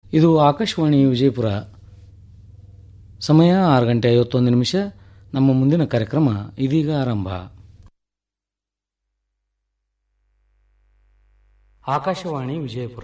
ಇದು ಆಕಾಶವಾಣಿ ವಿಜಯಪುರ ಸಮಯ ಆರು ಗಂಟೆ ಐವತ್ತೊಂದು ನಿಮಿಷ ನಮ್ಮ ಮುಂದಿನ ಕಾರ್ಯಕ್ರಮ ಇದೀಗ ಆರಂಭ ಆಕಾಶವಾಣಿ ವಿಜಯಪುರ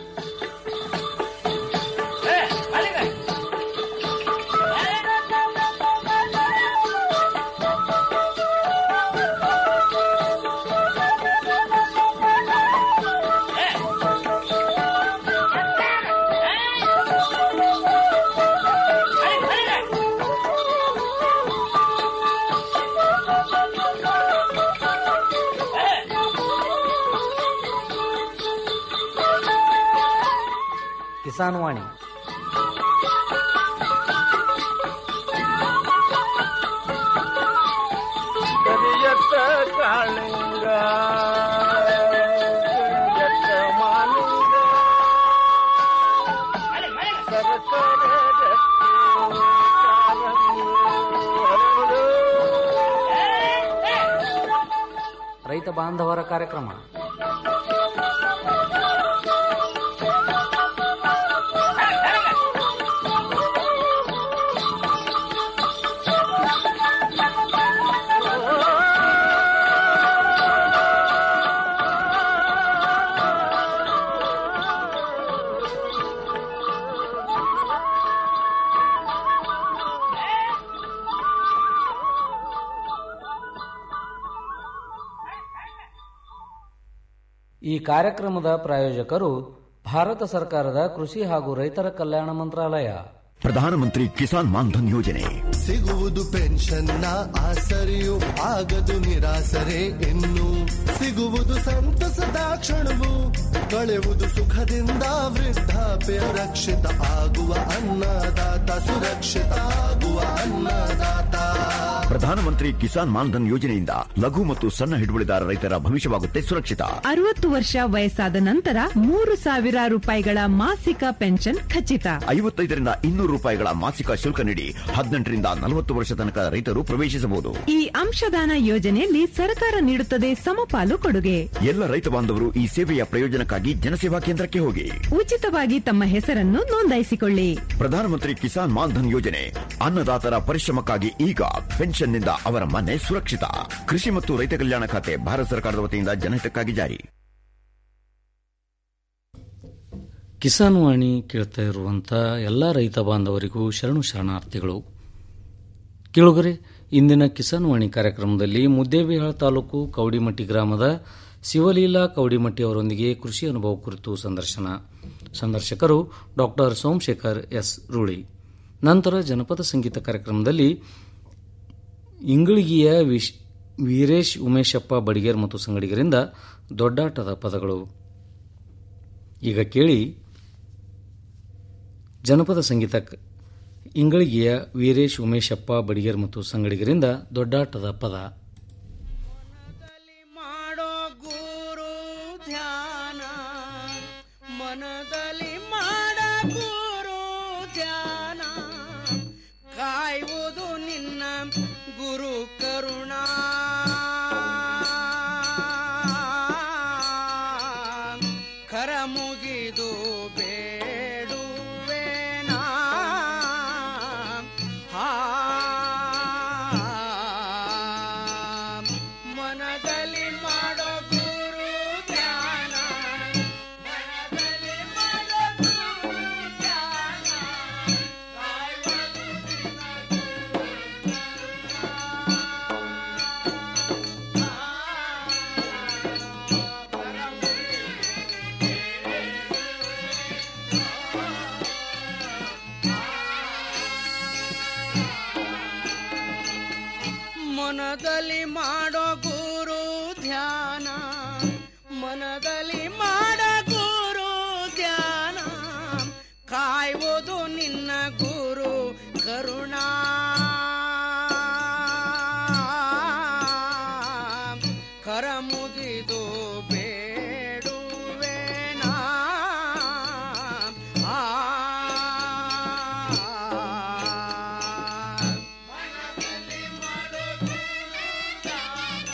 ಕಿಸಾನ್ ವಾಣಿ ಕರಿಯತ್ತ ಕಾಳಿಂಗ ಕರಿಯತ್ತ ಮಾಲಿಂಗ ಸರಸರ ರಕ್ತಿ ಕಾಲಂಗಿ ಹರಡು. ರೈತ ಬಾಂಧವರ ಕಾರ್ಯಕ್ರಮ ಈ ಕಾರ್ಯಕ್ರಮದ ಪ್ರಾಯೋಜಕರು ಭಾರತ ಸರ್ಕಾರದ ಕೃಷಿ ಹಾಗೂ ರೈತರ ಕಲ್ಯಾಣ ಮಂತ್ರಾಲಯ ಪ್ರಧಾನಮಂತ್ರಿ ಕಿಸಾನ್ ಮಾನ್ಧನ್ ಯೋಜನೆ ಸಿಗುವುದು ಪೆನ್ಷನ್ನ ಆಸರೆಯು ಆಗದು ನಿರಾಸರೆ ಇನ್ನು ಸಿಗುವುದು ಸಂತಸದ ಕ್ಷಣವು ಕಳೆಯುವುದು ಸುಖದಿಂದ ವೃದ್ಧಾಪ್ಯ ರಕ್ಷಿತ ಆಗುವ ಅನ್ನದಾತ ಸುರಕ್ಷಿತ ಆಗುವ ಅನ್ನದಾತ ಪ್ರಧಾನಮಂತ್ರಿ ಕಿಸಾನ್ ಮಾನ್ಧನ್ ಯೋಜನೆಯಿಂದ ಲಘು ಮತ್ತು ಸಣ್ಣ ಹಿಡುವಳಿದಾರ ರೈತರ ಭವಿಷ್ಯವಾಗುತ್ತೆ ಸುರಕ್ಷಿತ ಅರವತ್ತು ವರ್ಷ ವಯಸ್ಸಾದ ನಂತರ ಮೂರು ಸಾವಿರ ರೂಪಾಯಿಗಳ ಮಾಸಿಕ ಪೆನ್ಷನ್ ಖಚಿತ ಐವತ್ತೈದರಿಂದ ಇನ್ನೂರು ರೂಪಾಯಿಗಳ ಮಾಸಿಕ ಶುಲ್ಕ ನೀಡಿ ಹದಿನೆಂಟರಿಂದ ನಲವತ್ತು ವರ್ಷ ತನಕ ರೈತರು ಪ್ರವೇಶಿಸಬಹುದು ಈ ಅಂಶದಾನ ಯೋಜನೆಯಲ್ಲಿ ಸರ್ಕಾರ ನೀಡುತ್ತದೆ ಸಮಪಾಲು ಕೊಡುಗೆ ಎಲ್ಲ ರೈತ ಬಾಂಧವರು ಈ ಸೇವೆಯ ಪ್ರಯೋಜನಕ್ಕಾಗಿ ಜನಸೇವಾ ಕೇಂದ್ರಕ್ಕೆ ಹೋಗಿ ಉಚಿತವಾಗಿ ತಮ್ಮ ಹೆಸರನ್ನು ನೋಂದಾಯಿಸಿಕೊಳ್ಳಿ ಪ್ರಧಾನಮಂತ್ರಿ ಕಿಸಾನ್ ಮಾನ್ಧನ್ ಯೋಜನೆ ಅನ್ನದಾತರ ಪರಿಶ್ರಮಕ್ಕಾಗಿ ಈಗ ಪೆನ್ಷನ್ನಿಂದ ಅವರ ಮನೆ ಸುರಕ್ಷಿತ ಕೃಷಿ ಮತ್ತು ರೈತ ಕಲ್ಯಾಣ ಖಾತೆ ಭಾರತ ಸರ್ಕಾರದ ವತಿಯಿಂದ ಜನಹಿತಕ್ಕಾಗಿ ಜಾರಿ ಕಿಸಾನ್ ವಾಣಿ ಕೇಳ್ತಾ ಇರುವಂಥ ಎಲ್ಲ ರೈತ ಬಾಂಧವರಿಗೂ ಶರಣು ಶರಣಾರ್ಥಿಗಳು ಕೇಳುಗರೆ ಇಂದಿನ ಕಿಸಾನ್ ವಾಣಿ ಕಾರ್ಯಕ್ರಮದಲ್ಲಿ ಮುದ್ದೇಬಿಹಾಳ ತಾಲೂಕು ಕೌಡಿಮಟ್ಟಿ ಗ್ರಾಮದ ಶಿವಲೀಲಾ ಕೌಡಿಮಟ್ಟಿ ಅವರೊಂದಿಗೆ ಕೃಷಿ ಅನುಭವ ಕುರಿತು ಸಂದರ್ಶನ ಸಂದರ್ಶಕರು ಡಾಕ್ಟರ್ ಸೋಮಶೇಖರ್ ಎಸ್ ರೂಳಿ ನಂತರ ಜನಪದ ಸಂಗೀತ ಕಾರ್ಯಕ್ರಮದಲ್ಲಿ ಇಂಗಳಿಗೆಯ ವಿಶ್ ವೀರೇಶ್ ಉಮೇಶಪ್ಪ ಬಡಿಗೇರ್ ಮತ್ತು ಸಂಗಡಿಗರಿಂದ ದೊಡ್ಡಾಟದ ಪದಗಳು ಈಗ ಕೇಳಿ ಜನಪದ ಸಂಗೀತ ಇಂಗಳಿಗೆಯ ವೀರೇಶ್ ಉಮೇಶಪ್ಪ ಬಡಿಗೇರ್ ಮತ್ತು ಸಂಗಡಿಗರಿಂದ ದೊಡ್ಡಾಟದ ಪದ ಮಾಡೋ ಗುರು ಧ್ಯಾನ ಮನದಲ್ಲಿ ಮಾಡ ಗುರು ಧ್ಯಾನ ಕಾಯುವುದು ನಿನ್ನ ಗುರು ಕರುಣಾ ಕರ ಮುಗಿದು ಬೇಡುವೆನಾ ಹಾ ಮನದಲ್ಲಿ ಮಾಡೋ ಗುರು ಧ್ಯಾನ ಮನದಲ್ಲಿ ಮಾಡೋ ಗುರು ಧ್ಯಾನ ಕಾಯುವುದು ನಿನ್ನ ಗುರು ಮನದಲ್ಲಿ ಮಾಡೋ ಗುರು ಧ್ಯಾನ ಮನದಲ್ಲಿ ಮಾಡ ಗುರು ಧ್ಯಾನ ಕಾಯುವುದು ನಿನ್ನ ಗುರು ಕರುಣಾ ಕರ ಮುಗಿದು ಬೇಡುವೆನಾ ಆ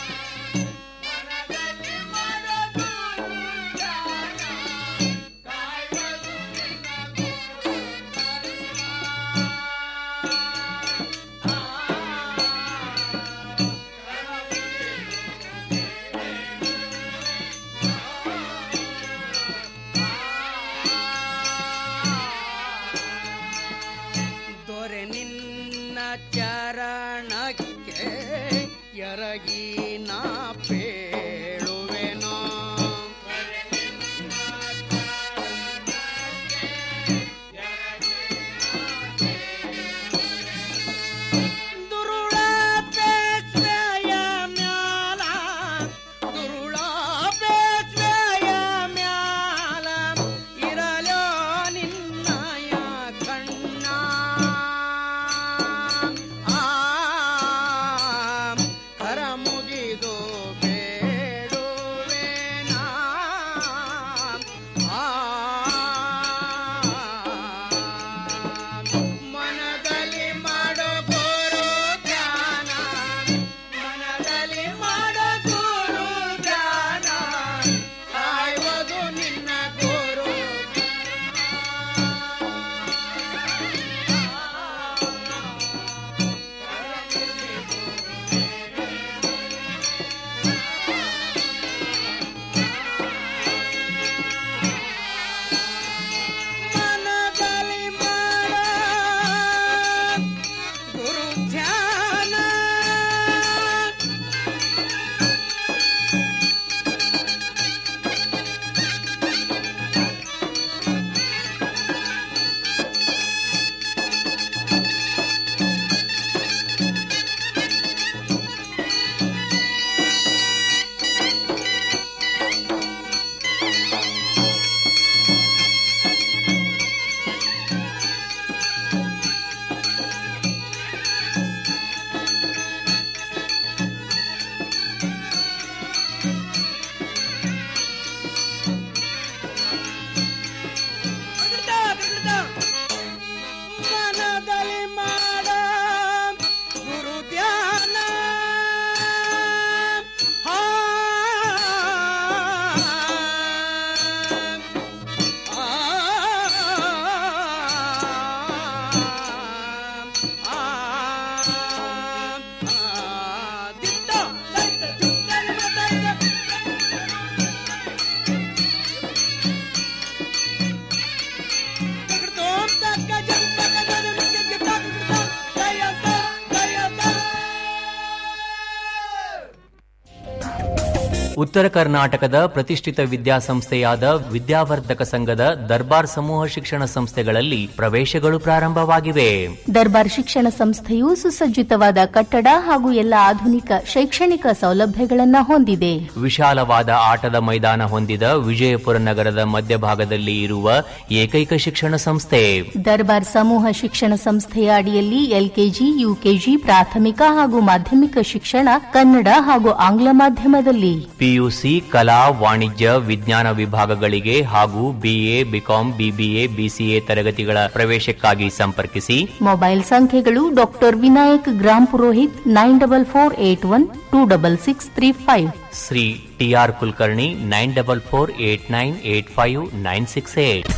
ಉತ್ತರ ಕರ್ನಾಟಕದ ಪ್ರತಿಷ್ಠಿತ ವಿದ್ಯಾಸಂಸ್ಥೆಯಾದ ವಿದ್ಯಾವರ್ಧಕ ಸಂಘದ ದರ್ಬಾರ್ ಸಮೂಹ ಶಿಕ್ಷಣ ಸಂಸ್ಥೆಗಳಲ್ಲಿ ಪ್ರವೇಶಗಳು ಪ್ರಾರಂಭವಾಗಿವೆ ದರ್ಬಾರ್ ಶಿಕ್ಷಣ ಸಂಸ್ಥೆಯು ಸುಸಜ್ಜಿತವಾದ ಕಟ್ಟಡ ಹಾಗೂ ಎಲ್ಲ ಆಧುನಿಕ ಶೈಕ್ಷಣಿಕ ಸೌಲಭ್ಯಗಳನ್ನ ಹೊಂದಿದೆ ವಿಶಾಲವಾದ ಆಟದ ಮೈದಾನ ಹೊಂದಿದ ವಿಜಯಪುರ ನಗರದ ಮಧ್ಯಭಾಗದಲ್ಲಿ ಇರುವ ಏಕೈಕ ಶಿಕ್ಷಣ ಸಂಸ್ಥೆ ದರ್ಬಾರ್ ಸಮೂಹ ಶಿಕ್ಷಣ ಸಂಸ್ಥೆಯ ಅಡಿಯಲ್ಲಿ ಎಲ್ಕೆಜಿ ಯುಕೆಜಿ ಪ್ರಾಥಮಿಕ ಹಾಗೂ ಮಾಧ್ಯಮಿಕ ಶಿಕ್ಷಣ ಕನ್ನಡ ಹಾಗೂ ಆಂಗ್ಲ ಮಾಧ್ಯಮದಲ್ಲಿ ಪಿಯುಸಿ ಕಲಾ ವಾಣಿಜ್ಯ ವಿಜ್ಞಾನ ವಿಭಾಗಗಳಿಗೆ ಹಾಗೂ ಬಿಎ ಬಿಕಾಂ ಬಿಬಿಎ ಬಿಸಿಎ ತರಗತಿಗಳ ಪ್ರವೇಶಕ್ಕಾಗಿ ಸಂಪರ್ಕಿಸಿ ಮೊಬೈಲ್ ಸಂಖ್ಯೆಗಳು doctor Vinayak Grampurohit nine double four eight one two double six three five Shri TR Kulkarni nine double four eight nine eight five nine six eight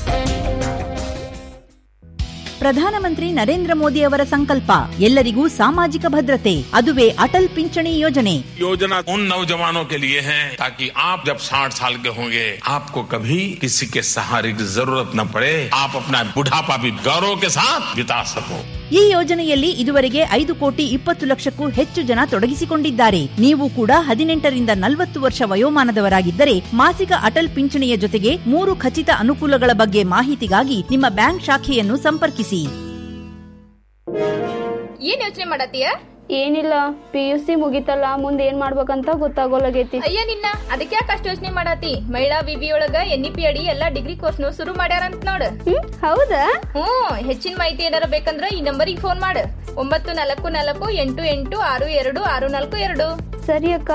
ಪ್ರಧಾನಮಂತ್ರಿ ನರೇಂದ್ರ ಮೋದಿ ಅವರ ಸಂಕಲ್ಪ ಎಲ್ಲರಿಗೂ ಸಾಮಾಜಿಕ ಭದ್ರತೆ ಅದುವೇ ಅಟಲ್ ಪಿಂಚಣಿ ಯೋಜನೆ योजना उन नौजवानों के लिए है ताकि आप जब 60 साल के होंगे आपको कभी किसी के सहारे की जरूरत न पड़े आप अपना बुढ़ापा भी गौरव के साथ बिता सको ಈ ಯೋಜನೆಯಲ್ಲಿ ಇದುವರೆಗೆ ಐದು ಕೋಟಿ ಇಪ್ಪತ್ತು ಲಕ್ಷಕ್ಕೂ ಹೆಚ್ಚು ಜನ ತೊಡಗಿಸಿಕೊಂಡಿದ್ದಾರೆ ನೀವು ಕೂಡ ಹದಿನೆಂಟರಿಂದ ನಲವತ್ತು ವರ್ಷ ವಯೋಮಾನದವರಾಗಿದ್ದರೆ ಮಾಸಿಕ ಅಟಲ್ ಪಿಂಚಣಿಯ ಜೊತೆಗೆ ಮೂರು ಖಚಿತ ಅನುಕೂಲಗಳ ಬಗ್ಗೆ ಮಾಹಿತಿಗಾಗಿ ನಿಮ್ಮ ಬ್ಯಾಂಕ್ ಶಾಖೆಯನ್ನು ಸಂಪರ್ಕಿಸಿ ಏನ್ ಯೋಚನೆ ಮಾಡತ್ತೀಯ ಏನಿಲ್ಲ ಪಿ ಯು ಸಿ ಮುಗಿತಲ್ಲ ಮುಂದೆ ಏನ್ ಮಾಡ್ಬೇಕಂತ ಗೊತ್ತಾಗೋಲಾಗೈತಿ ಅಯ್ಯ ನಿನ್ನ ಅದಕ್ಕೆ ಯಾಕೆ ಅಷ್ಟು ಯೋಚನೆ ಮಾಡಾತಿ ಮಹಿಳಾ ವಿವಿ ಒಳಗ ಎನ್ ಇ ಪಿ ಅಡಿ ಎಲ್ಲಾ ಡಿಗ್ರಿ ಕೋರ್ಸ್ನು ಶುರು ಮಾಡ್ಯಾರಂತ ನೋಡ್ ಹೌದಾ ಹ್ಮ್ ಹೆಚ್ಚಿನ ಮಾಹಿತಿ ಏನಾರ ಬೇಕಂದ್ರ ಈ ನಂಬರಿಗೆ ಫೋನ್ ಮಾಡು ಒಂಬತ್ತು ನಾಲ್ಕು ನಾಲ್ಕು ಎಂಟು ಎಂಟು ಆರು ಎರಡು ಆರು ನಾಲ್ಕು ಎರಡು ಸರಿ ಅಕ್ಕ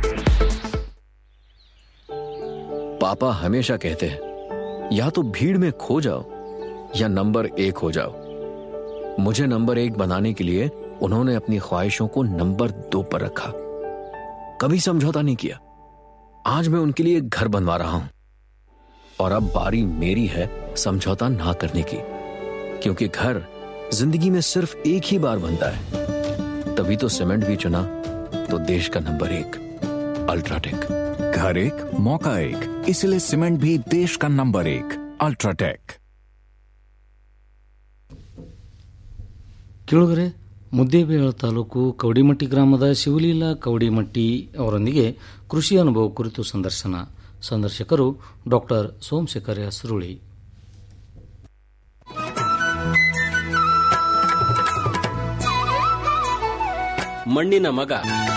पापा हमेशा कहते हैं या तो भीड़ में खो जाओ या नंबर एक हो जाओ मुझे नंबर एक बनाने के लिए उन्होंने अपनी ख्वाहिशों को नंबर दो पर रखा कभी समझौता नहीं किया आज मैं उनके लिए घर बनवा रहा हूं और अब बारी मेरी है समझौता ना करने की क्योंकि घर जिंदगी में सिर्फ एक ही बार बनता है तभी तो सीमेंट भी चुना तो देश का नंबर एक अल्ट्राटेक घर एक मौका एक इसलिए सीमेंट भी देश का नंबर एक अल्ट्राटेक ಕೇಳುಗರೆ ಮುದ್ದೇಬೇಳ ತಾಲೂಕು ಕವಡಿಮಟ್ಟಿ ಗ್ರಾಮದ ಶಿವಲೀಲಾ ಕವಡಿಮಟ್ಟಿ ಅವರೊಂದಿಗೆ ಕೃಷಿ ಅನುಭವ ಕುರಿತು ಸಂದರ್ಶನ ಸಂದರ್ಶಕರು ಡಾಕ್ಟರ್ ಸೋಮಶೇಖರ್ ಸುರುಳಿ ಮಣ್ಣಿನ ಮಗ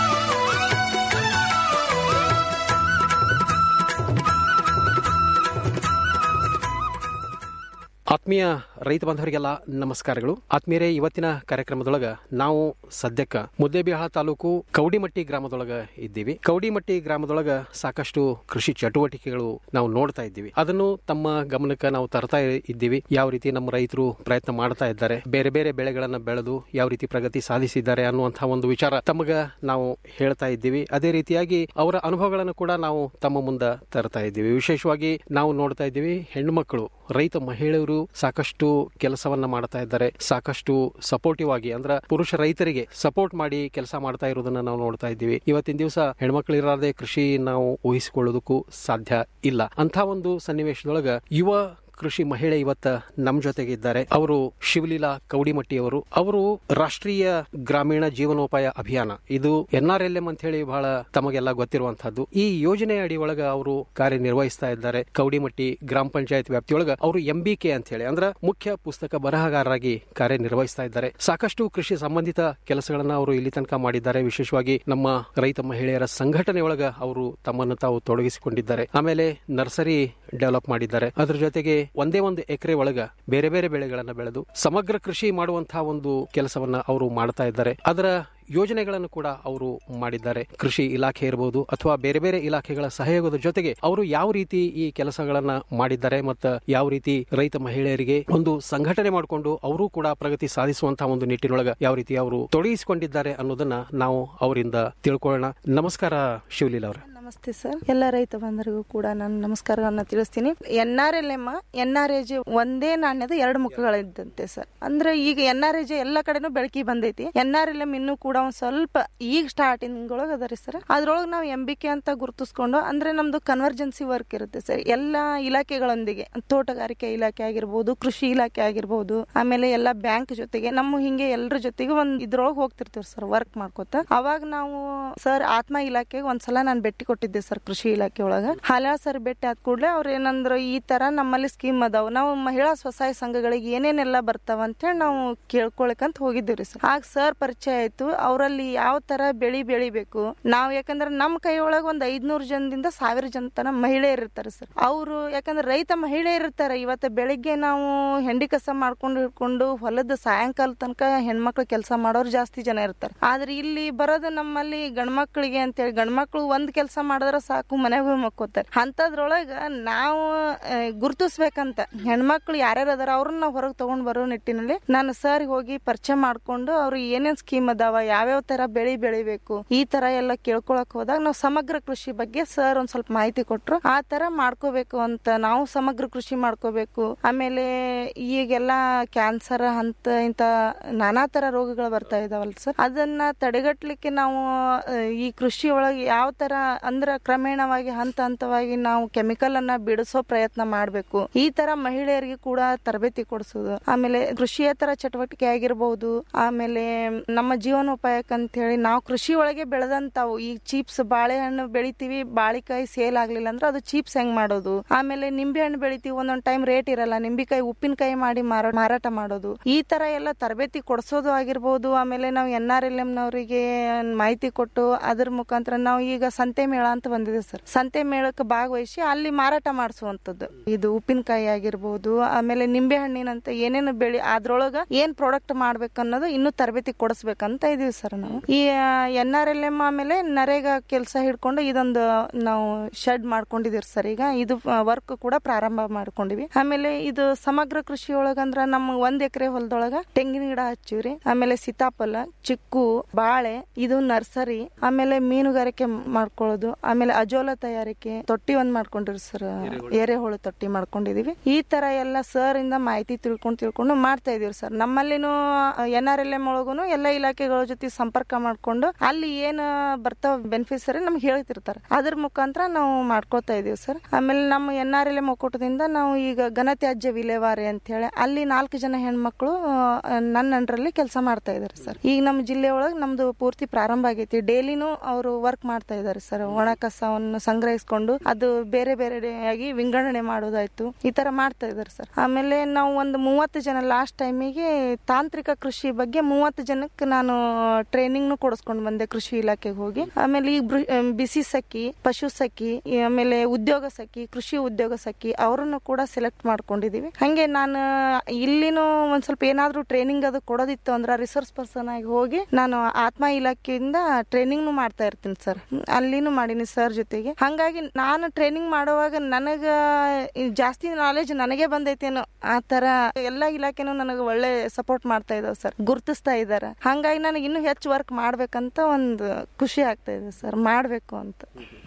ಆತ್ಮೀಯ ರೈತ ಬಾಂಧವರಿಗೆಲ್ಲ ನಮಸ್ಕಾರಗಳು ಆತ್ಮೀಯರೇ ಇವತ್ತಿನ ಕಾರ್ಯಕ್ರಮದೊಳಗ ನಾವು ಸದ್ಯಕ್ಕ ಮುದ್ದೇಬಿಹಾಳ ತಾಲೂಕು ಕೌಡಿಮಟ್ಟಿ ಗ್ರಾಮದೊಳಗ ಇದ್ದೀವಿ ಕೌಡಿಮಟ್ಟಿ ಗ್ರಾಮದೊಳಗ ಸಾಕಷ್ಟು ಕೃಷಿ ಚಟುವಟಿಕೆಗಳು ನಾವು ನೋಡ್ತಾ ಇದ್ದೀವಿ ಅದನ್ನು ತಮ್ಮ ಗಮನಕ್ಕೆ ನಾವು ತರ್ತಾ ಇದ್ದೀವಿ ಯಾವ ರೀತಿ ನಮ್ಮ ರೈತರು ಪ್ರಯತ್ನ ಮಾಡ್ತಾ ಇದ್ದಾರೆ ಬೇರೆ ಬೇರೆ ಬೆಳೆಗಳನ್ನ ಬೆಳೆದು ಯಾವ ರೀತಿ ಪ್ರಗತಿ ಸಾಧಿಸಿದ್ದಾರೆ ಅನ್ನುವಂತಹ ಒಂದು ವಿಚಾರ ತಮಗ ನಾವು ಹೇಳ್ತಾ ಇದ್ದೀವಿ ಅದೇ ರೀತಿಯಾಗಿ ಅವರ ಅನುಭವಗಳನ್ನು ಕೂಡ ನಾವು ತಮ್ಮ ಮುಂದೆ ತರ್ತಾ ಇದ್ದೀವಿ ವಿಶೇಷವಾಗಿ ನಾವು ನೋಡ್ತಾ ಇದ್ದೀವಿ ಹೆಣ್ಣು ಮಕ್ಕಳು ರೈತ ಮಹಿಳೆಯರು ಸಾಕಷ್ಟು ಕೆಲಸವನ್ನ ಮಾಡ್ತಾ ಇದ್ದಾರೆ ಸಾಕಷ್ಟು ಸಪೋರ್ಟಿವ್ ಆಗಿ ಅಂದ್ರ ಪುರುಷ ರೈತರಿಗೆ ಸಪೋರ್ಟ್ ಮಾಡಿ ಕೆಲಸ ಮಾಡ್ತಾ ಇರೋದನ್ನ ನಾವು ನೋಡ್ತಾ ಇದ್ದೀವಿ ಇವತ್ತಿನ ದಿವಸ ಹೆಣ್ಮಕ್ಳು ಇರದೆ ಕೃಷಿ ನಾವು ಊಹಿಸಿಕೊಳ್ಳೋದಕ್ಕೂ ಸಾಧ್ಯ ಇಲ್ಲ ಅಂತ ಒಂದು ಸನ್ನಿವೇಶದೊಳಗ ಯುವ ಕೃಷಿ ಮಹಿಳೆ ಇವತ್ತ ನಮ್ ಜೊತೆಗೆ ಇದ್ದಾರೆ ಅವರು ಶಿವಲೀಲಾ ಕೌಡಿಮಟ್ಟಿ ಅವರು ಅವರು ರಾಷ್ಟ್ರೀಯ ಗ್ರಾಮೀಣ ಜೀವನೋಪಾಯ ಅಭಿಯಾನ ಇದು ಎನ್ ಆರ್ ಎಲ್ ಎಂ ಅಂತ ಹೇಳಿ ಬಹಳ ತಮಗೆಲ್ಲ ಗೊತ್ತಿರುವಂತಹದ್ದು ಈ ಯೋಜನೆ ಅಡಿ ಒಳಗ ಅವರು ಕಾರ್ಯನಿರ್ವಹಿಸ್ತಾ ಇದ್ದಾರೆ ಕೌಡಿಮಟ್ಟಿ ಗ್ರಾಮ ಪಂಚಾಯತ್ ವ್ಯಾಪ್ತಿಯೊಳಗ ಅವರು ಎಂ ಬಿ ಕೆ ಅಂತ ಹೇಳಿ ಅಂದ್ರ ಮುಖ್ಯ ಪುಸ್ತಕ ಬರಹಗಾರರಾಗಿ ಕಾರ್ಯನಿರ್ವಹಿಸ್ತಾ ಇದ್ದಾರೆ ಸಾಕಷ್ಟು ಕೃಷಿ ಸಂಬಂಧಿತ ಕೆಲಸಗಳನ್ನ ಅವರು ಇಲ್ಲಿ ತನಕ ಮಾಡಿದ್ದಾರೆ ವಿಶೇಷವಾಗಿ ನಮ್ಮ ರೈತ ಮಹಿಳೆಯರ ಸಂಘಟನೆ ಒಳಗ ಅವರು ತಮ್ಮನ್ನು ತಾವು ತೊಡಗಿಸಿಕೊಂಡಿದ್ದಾರೆ ಆಮೇಲೆ ನರ್ಸರಿ ಡೆವಲಪ್ ಮಾಡಿದ್ದಾರೆ ಅದರ ಜೊತೆಗೆ ಒಂದೇ ಒಂದು ಎಕರೆ ಒಳಗ ಬೇರೆ ಬೇರೆ ಬೆಳೆಗಳನ್ನ ಬೆಳೆದು ಸಮಗ್ರ ಕೃಷಿ ಮಾಡುವಂತಹ ಒಂದು ಕೆಲಸವನ್ನ ಅವರು ಮಾಡ್ತಾ ಇದ್ದಾರೆ ಅದರ ಯೋಜನೆಗಳನ್ನು ಕೂಡ ಅವರು ಮಾಡಿದ್ದಾರೆ ಕೃಷಿ ಇಲಾಖೆ ಇರಬಹುದು ಅಥವಾ ಬೇರೆ ಬೇರೆ ಇಲಾಖೆಗಳ ಸಹಯೋಗದ ಜೊತೆಗೆ ಅವರು ಯಾವ ರೀತಿ ಈ ಕೆಲಸಗಳನ್ನ ಮಾಡಿದ್ದಾರೆ ಮತ್ತು ಯಾವ ರೀತಿ ರೈತ ಮಹಿಳೆಯರಿಗೆ ಒಂದು ಸಂಘಟನೆ ಮಾಡಿಕೊಂಡು ಅವರು ಕೂಡ ಪ್ರಗತಿ ಸಾಧಿಸುವಂತಹ ಒಂದು ನಿಟ್ಟಿನೊಳಗ ಯಾವ ರೀತಿ ಅವರು ತೊಡಗಿಸಿಕೊಂಡಿದ್ದಾರೆ ಅನ್ನೋದನ್ನ ನಾವು ಅವರಿಂದ ತಿಳ್ಕೊಳ್ಳೋಣ ನಮಸ್ಕಾರ ಶಿವಲೀಲ ಅವರ ನಮಸ್ತೆ ಸರ್ ಎಲ್ಲ ರೈತ ಬಂಧರಿಗೂ ಕೂಡ ನಾನು ನಮಸ್ಕಾರಗಳನ್ನ ತಿಳಿಸ್ತೀನಿ N R L M N R A J ಒಂದೇ ನಾಣ್ಯದ ಎರಡು ಮುಖಗಳಿದ್ದಂತೆ ಸರ್ ಅಂದ್ರೆ ಈಗ ಎನ್ ಆರ್ ಎ ಜೆ ಎಲ್ಲ ಕಡೆನೂ ಬೆಳಕಿ ಬಂದೈತಿ ಎನ್ ಆರ್ ಎಲ್ ಎಂ ಇನ್ನೂ ಕೂಡ ಒಂದ್ ಸ್ವಲ್ಪ ಈಗ ಸ್ಟಾರ್ಟಿಂಗ್ ಒಳಗೆ ಅದರಿ ಸರ್ ಅದ್ರೊಳಗೆ ನಾವು ಎಂ ಬಿ ಕೆ ಅಂತ ಗುರುತಿಸ್ಕೊಂಡು ಅಂದ್ರೆ ನಮ್ದು ಕನ್ವರ್ಜೆನ್ಸಿ ವರ್ಕ್ ಇರುತ್ತೆ ಸರ್ ಎಲ್ಲ ಇಲಾಖೆಗಳೊಂದಿಗೆ ತೋಟಗಾರಿಕೆ ಇಲಾಖೆ ಆಗಿರ್ಬೋದು ಕೃಷಿ ಇಲಾಖೆ ಆಗಿರ್ಬೋದು ಆಮೇಲೆ ಎಲ್ಲ ಬ್ಯಾಂಕ್ ಜೊತೆಗೆ ನಮ್ಮ ಹಿಂಗೆ ಎಲ್ಲರ ಜೊತೆಗೆ ಒಂದ್ ಇದ್ರೊಳಗೆ ಹೋಗ್ತಿರ್ತೀವಿ ಸರ್ ವರ್ಕ್ ಮಾಡ್ಕೋತ ಅವಾಗ ನಾವು ಸರ್ ಆತ್ಮ ಇಲಾಖೆಗೆ ಒಂದ್ಸಲ ನಾನು ಭೇಟಿ ಕೊಟ್ಟಿದ್ದೆ ಕೊಟ್ಟಿದ್ದೆ ಸರ್ ಕೃಷಿ ಇಲಾಖೆ ಒಳಗ ಹಾಲ ಸರ್ ಭೇಟಿ ಆದ ಕೂಡಲೇ ಅವ್ರ ಏನಂದ್ರ ಈ ತರ ನಮ್ಮಲ್ಲಿ ಸ್ಕೀಮ್ ಅದಾವ ನಾವು ಮಹಿಳಾ ಸ್ವಸಹಾಯ ಸಂಘಗಳಿಗೆ ಏನೇನೆಲ್ಲ ಬರ್ತಾವ ಅಂತೇಳಿ ನಾವು ಕೇಳ್ಕೊಳಕಂತ ಹೋಗಿದ್ದೀವಿ ಸರ್ ಆಗ ಸರ್ ಪರಿಚಯ ಆಯ್ತು ಅವರಲ್ಲಿ ಯಾವ ತರ ಬೆಳಿ ಬೆಳಿಬೇಕು ನಾವು ಯಾಕಂದ್ರೆ ನಮ್ಮ ಕೈ ಒಳಗ ಒಂದ್ ಐದ್ನೂರು ಜನದಿಂದ ಸಾವಿರ ಜನ ತನ ಮಹಿಳೆಯರು ಇರ್ತಾರೆ ಸರ್ ಅವರು ಯಾಕಂದ್ರೆ ರೈತ ಮಹಿಳೆಯರು ಇರ್ತಾರೆ ಇವತ್ತು ಬೆಳಿಗ್ಗೆ ನಾವು ಹೆಂಡಿ ಕಸ ಮಾಡ್ಕೊಂಡು ಹಿಡ್ಕೊಂಡು ಹೊಲದ ಸಾಯಂಕಾಲ ತನಕ ಹೆಣ್ಮಕ್ಳು ಕೆಲಸ ಮಾಡೋರು ಜಾಸ್ತಿ ಜನ ಇರ್ತಾರೆ ಆದ್ರೆ ಇಲ್ಲಿ ಬರೋದು ನಮ್ಮಲ್ಲಿ ಗಂಡ್ಮಕ್ಳಿಗೆ ಅಂತೇಳಿ ಗಂಡ್ಮಕ್ಳು ಒಂದ್ ಕೆಲಸ ಮಾಡಿದ್ರೆ ಸಾಕು ಮನೆಗೆ ಹೋಗಿ ಮಕ್ಕೋತಾರೆ ಅಂತದ್ರೊಳಗ ನಾವು ಆ, ಗುರುತಿಸ್ಬೇಕಂತ ಹೆಣ್ಮಕ್ಳು ಯಾರ್ಯಾರು ಅದಾರ ಅವ್ರನ್ನ ನಾವು ಹೊರಗೆ ತಗೊಂಡ್ ಬರೋ ನಿಟ್ಟಿನಲ್ಲಿ ನಾನು ಸರ್ ಹೋಗಿ ಪರಿಚಯ ಮಾಡ್ಕೊಂಡು ಅವ್ರು ಏನೇನ್ ಸ್ಕೀಮ್ ಅದಾವ ಯಾವ್ಯಾವ ತರ ಬೆಳಿ ಬೆಳಿಬೇಕು ಈ ತರ ಎಲ್ಲ ಕೇಳ್ಕೊಳಕ್ ಹೋದಾಗ ನಾವು ಸಮಗ್ರ ಕೃಷಿ ಬಗ್ಗೆ ಸರ್ ಒಂದ್ ಸ್ವಲ್ಪ ಮಾಹಿತಿ ಕೊಟ್ರು ಆ ತರ ಮಾಡ್ಕೋಬೇಕು ಅಂತ ನಾವು ಸಮಗ್ರ ಕೃಷಿ ಮಾಡ್ಕೋಬೇಕು ಆಮೇಲೆ ಈಗೆಲ್ಲ ಕ್ಯಾನ್ಸರ್ ಅಂತ ಇಂತ ನಾನಾ ತರ ರೋಗಗಳು ಬರ್ತಾ ಇದಾವಲ್ಲ ಸರ್ ಅದನ್ನ ತಡೆಗಟ್ಲಿಕ್ಕೆ ನಾವು ಆ, ಈ ಕೃಷಿ ಒಳಗೆ ಯಾವ ತರ ಅಂದ್ರ ಕ್ರಮೇಣವಾಗಿ ಹಂತ ಹಂತವಾಗಿ ನಾವು ಕೆಮಿಕಲ್ ಅನ್ನ ಬಿಡಿಸೋ ಪ್ರಯತ್ನ ಮಾಡ್ಬೇಕು ಈ ತರ ಮಹಿಳೆಯರಿಗೆ ಕೂಡ ತರಬೇತಿ ಕೊಡಿಸೋದು ಆಮೇಲೆ ಕೃಷಿಯೇತರ ಚಟುವಟಿಕೆ ಆಗಿರ್ಬಹುದು ಆಮೇಲೆ ನಮ್ಮ ಜೀವನೋಪಾಯಕ್ಕೆ ಅಂತ ಹೇಳಿ ನಾವು ಕೃಷಿ ಒಳಗೆ ಬೆಳೆದಂತಾವು ಈ ಚೀಪ್ಸ್ ಬಾಳೆಹಣ್ಣು ಬೆಳಿತೀವಿ ಬಾಳಿಕಾಯಿ ಸೇಲ್ ಆಗ್ಲಿಲ್ಲ ಅಂದ್ರೆ ಅದು ಚೀಪ್ಸ್ ಹೆಂಗ್ ಮಾಡೋದು ಆಮೇಲೆ ನಿಂಬೆ ಹಣ್ಣು ಬೆಳಿತೀವಿ ಒಂದೊಂದ್ ಟೈಮ್ ರೇಟ್ ಇರಲ್ಲ ನಿಂಬಿಕಾಯಿ ಉಪ್ಪಿನಕಾಯಿ ಮಾಡಿ ಮಾರಾ- ಮಾರಾಟ ಮಾಡೋದು ಈ ತರ ಎಲ್ಲ ತರಬೇತಿ ಕೊಡಿಸೋದು ಆಗಿರ್ಬೋದು ಆಮೇಲೆ ನಾವು ಎನ್ ಆರ್ ಎಲ್ ಎಂ ನವರಿಗೆ ಮಾಹಿತಿ ಕೊಟ್ಟು ಅದ್ರ ಮುಖಾಂತರ ನಾವು ಈಗ ಸಂತೆ ಮೇಳ ಅಂತ ಬಂದಿದೆ ಸರ್ ಸಂತೆ ಮೇಳಕ್ಕೆ ಭಾಗವಹಿಸಿ ಅಲ್ಲಿ ಮಾರಾಟ ಮಾಡಿಸುವಂತದ್ದು ಇದು ಉಪ್ಪಿನಕಾಯಿ ಆಗಿರ್ಬೋದು ಆಮೇಲೆ ನಿಂಬೆ ಹಣ್ಣಿನಂತ ಏನೇನು ಬೆಳಿ ಅದ್ರೊಳಗ ಏನ್ ಪ್ರಾಡಕ್ಟ್ ಮಾಡ್ಬೇಕು ಅನ್ನೋದು ಇನ್ನೂ ತರಬೇತಿ ಕೊಡಿಸ್ಬೇಕಂತ ಇದೀವಿ ಸರ್ ನಾವು ಈ ಎನ್ ಆರ್ ಎಲ್ ಎಂ ಆಮೇಲೆ ನರೇಗಾ ಕೆಲಸ ಹಿಡ್ಕೊಂಡು ಇದೊಂದು ನಾವು ಶೆಡ್ ಮಾಡ್ಕೊಂಡಿದೀವಿ ಸರ್ ಈಗ ಇದು ವರ್ಕ್ ಕೂಡ ಪ್ರಾರಂಭ ಮಾಡ್ಕೊಂಡಿವಿ ಆಮೇಲೆ ಇದು ಸಮಗ್ರ ಕೃಷಿ ಒಳಗಂದ್ರ ನಮ್ಮ ಒಂದ್ ಎಕರೆ ಹೊಲದೊಳಗ ತೆಂಗಿನ ಗಿಡ ಹಚ್ಚಿವ್ರಿ ಆಮೇಲೆ ಸೀತಾಫಲ ಚಿಕ್ಕು ಬಾಳೆ ಇದು ನರ್ಸರಿ ಆಮೇಲೆ ಮೀನುಗಾರಿಕೆ ಮಾಡ್ಕೊಳ್ಳೋದು ಆಮೇಲೆ ಅಜೋಲ ತಯಾರಿಕೆ ತೊಟ್ಟಿ ಒಂದ್ ಮಾಡ್ಕೊಂಡಿರಿ ಸರ್ ಎರೆಹುಳು ತೊಟ್ಟಿ ಮಾಡ್ಕೊಂಡಿದೀವಿ ಈ ತರ ಎಲ್ಲ ಸರ್ ಇಂದ ಮಾಹಿತಿ ತಿಳ್ಕೊಂಡು ತಿಳ್ಕೊಂಡು ಮಾಡ್ತಾ ಇದೀವಿ ಸರ್ ನಮ್ಮಲ್ಲಿನೂ ಎನ್ ಆರ್ ಎಲ್ ಎಂ ಒಳಗುನು ಎಲ್ಲ ಇಲಾಖೆಗಳ ಜೊತೆ ಸಂಪರ್ಕ ಮಾಡ್ಕೊಂಡು ಅಲ್ಲಿ ಏನ್ ಬರ್ತಾವ ಬೆನಿಫಿಟ್ಸ್ ಸರಿ ನಮ್ಗೆ ಹೇಳ್ತಿರ್ತಾರೆ ಅದ್ರ ಮುಖಾಂತರ ನಾವು ಮಾಡ್ಕೋತಾ ಇದೀವಿ ಸರ್ ಆಮೇಲೆ ನಮ್ಮ ಎನ್ ಆರ್ ಎಲ್ ಎಂ ಒಕ್ಕೂಟದಿಂದ ನಾವು ಈಗ ಘನತ್ಯಾಜ್ಯ ವಿಲೇವಾರಿ ಅಂತ ಹೇಳಿ ಅಲ್ಲಿ ನಾಲ್ಕು ಜನ ಹೆಣ್ಮಕ್ಳು ಆ, ನನ್ನ ಅಂಡ್ರಲ್ಲಿ ಕೆಲಸ ಮಾಡ್ತಾ ಇದಾರೆ ಸರ್ ಈಗ ನಮ್ಮ ಜಿಲ್ಲೆ ಒಳಗೆ ನಮ್ದು ಪೂರ್ತಿ ಪ್ರಾರಂಭ ಆಗೈತಿ ಡೈಲಿನೂ ಅವರು ವರ್ಕ್ ಮಾಡ್ತಾ ಇದಾರೆ ಸರ್ ಒಣ ಕಸವನ್ನು ಸಂಗ್ರಹಿಸ್ಕೊಂಡು ಅದು ಬೇರೆ ಬೇರೆ ಆಗಿ ವಿಂಗಡಣೆ ಮಾಡೋದಾಯ್ತು ಈ ತರ ಮಾಡ್ತಾ ಇದಾರೆ ಸರ್ ಆಮೇಲೆ ನಾವು ಒಂದು ಮೂವತ್ತು ಜನ ಲಾಸ್ಟ್ ಟೈಮಿಗೆ ತಾಂತ್ರಿಕ ಕೃಷಿ ಬಗ್ಗೆ ಮೂವತ್ತು ಜನಕ್ಕೆ ನಾನು ಟ್ರೈನಿಂಗ್ನು ಕೊಡಿಸ್ಕೊಂಡು ಬಂದೆ ಕೃಷಿ ಇಲಾಖೆಗೆ ಹೋಗಿ ಆಮೇಲೆ ಈಗ ಬೃ- ಬಿಸಿ ಸಖಿ ಪಶು ಸಖಿ ಈ ಆಮೇಲೆ ಉದ್ಯೋಗ ಸಖಿ ಕೃಷಿ ಉದ್ಯೋಗ ಸಖಿ ಅವರನ್ನು ಕೂಡ ಸೆಲೆಕ್ಟ್ ಮಾಡ್ಕೊಂಡಿದೀವಿ ಹಂಗೆ ನಾನು ಇಲ್ಲಿನೂ ಒಂದ್ ಸ್ವಲ್ಪ ಏನಾದ್ರೂ ಟ್ರೈನಿಂಗ್ ಅದು ಕೊಡೋದಿತ್ತು ಅಂದ್ರೆ ರಿಸರ್ಚ್ ಪರ್ಸನ್ ಆಗಿ ಹೋಗಿ ನಾನು ಆತ್ಮ ಇಲಾಖೆಯಿಂದ ಟ್ರೈನಿಂಗ್ ಮಾಡ್ತಾ ಇರ್ತೀನಿ ಸರ್ ಅಲ್ಲಿನೂ ಮಾಡೀನಿ ಸರ್ ಜೊತೆಗೆ ಹಂಗಾಗಿ ನಾನು ಟ್ರೈನಿಂಗ್ ಮಾಡುವಾಗ ನನಗ ಈ ಜಾಸ್ತಿ ನಾಲೆಜ್ ನನಗೆ ಬಂದೈತೇನೋ ಆ ತರ ಎಲ್ಲಾ ಇಲಾಖೆನೂ ನನಗೆ ಒಳ್ಳೆ ಸಪೋರ್ಟ್ ಮಾಡ್ತಾ ಇದಾವೆ ಸರ್ ಗುರ್ತಿಸ್ತಾ ಇದಾರೆ ಹಂಗಾಗಿ ನನಗೆ ಇನ್ನೂ ಹೆಚ್ಚು ವರ್ಕ್ ಮಾಡ್ಬೇಕಂತ ಒಂದು ಖುಷಿ ಆಗ್ತಾ ಇದೆ ಸರ್ ಮಾಡ್ಬೇಕು ಅಂತ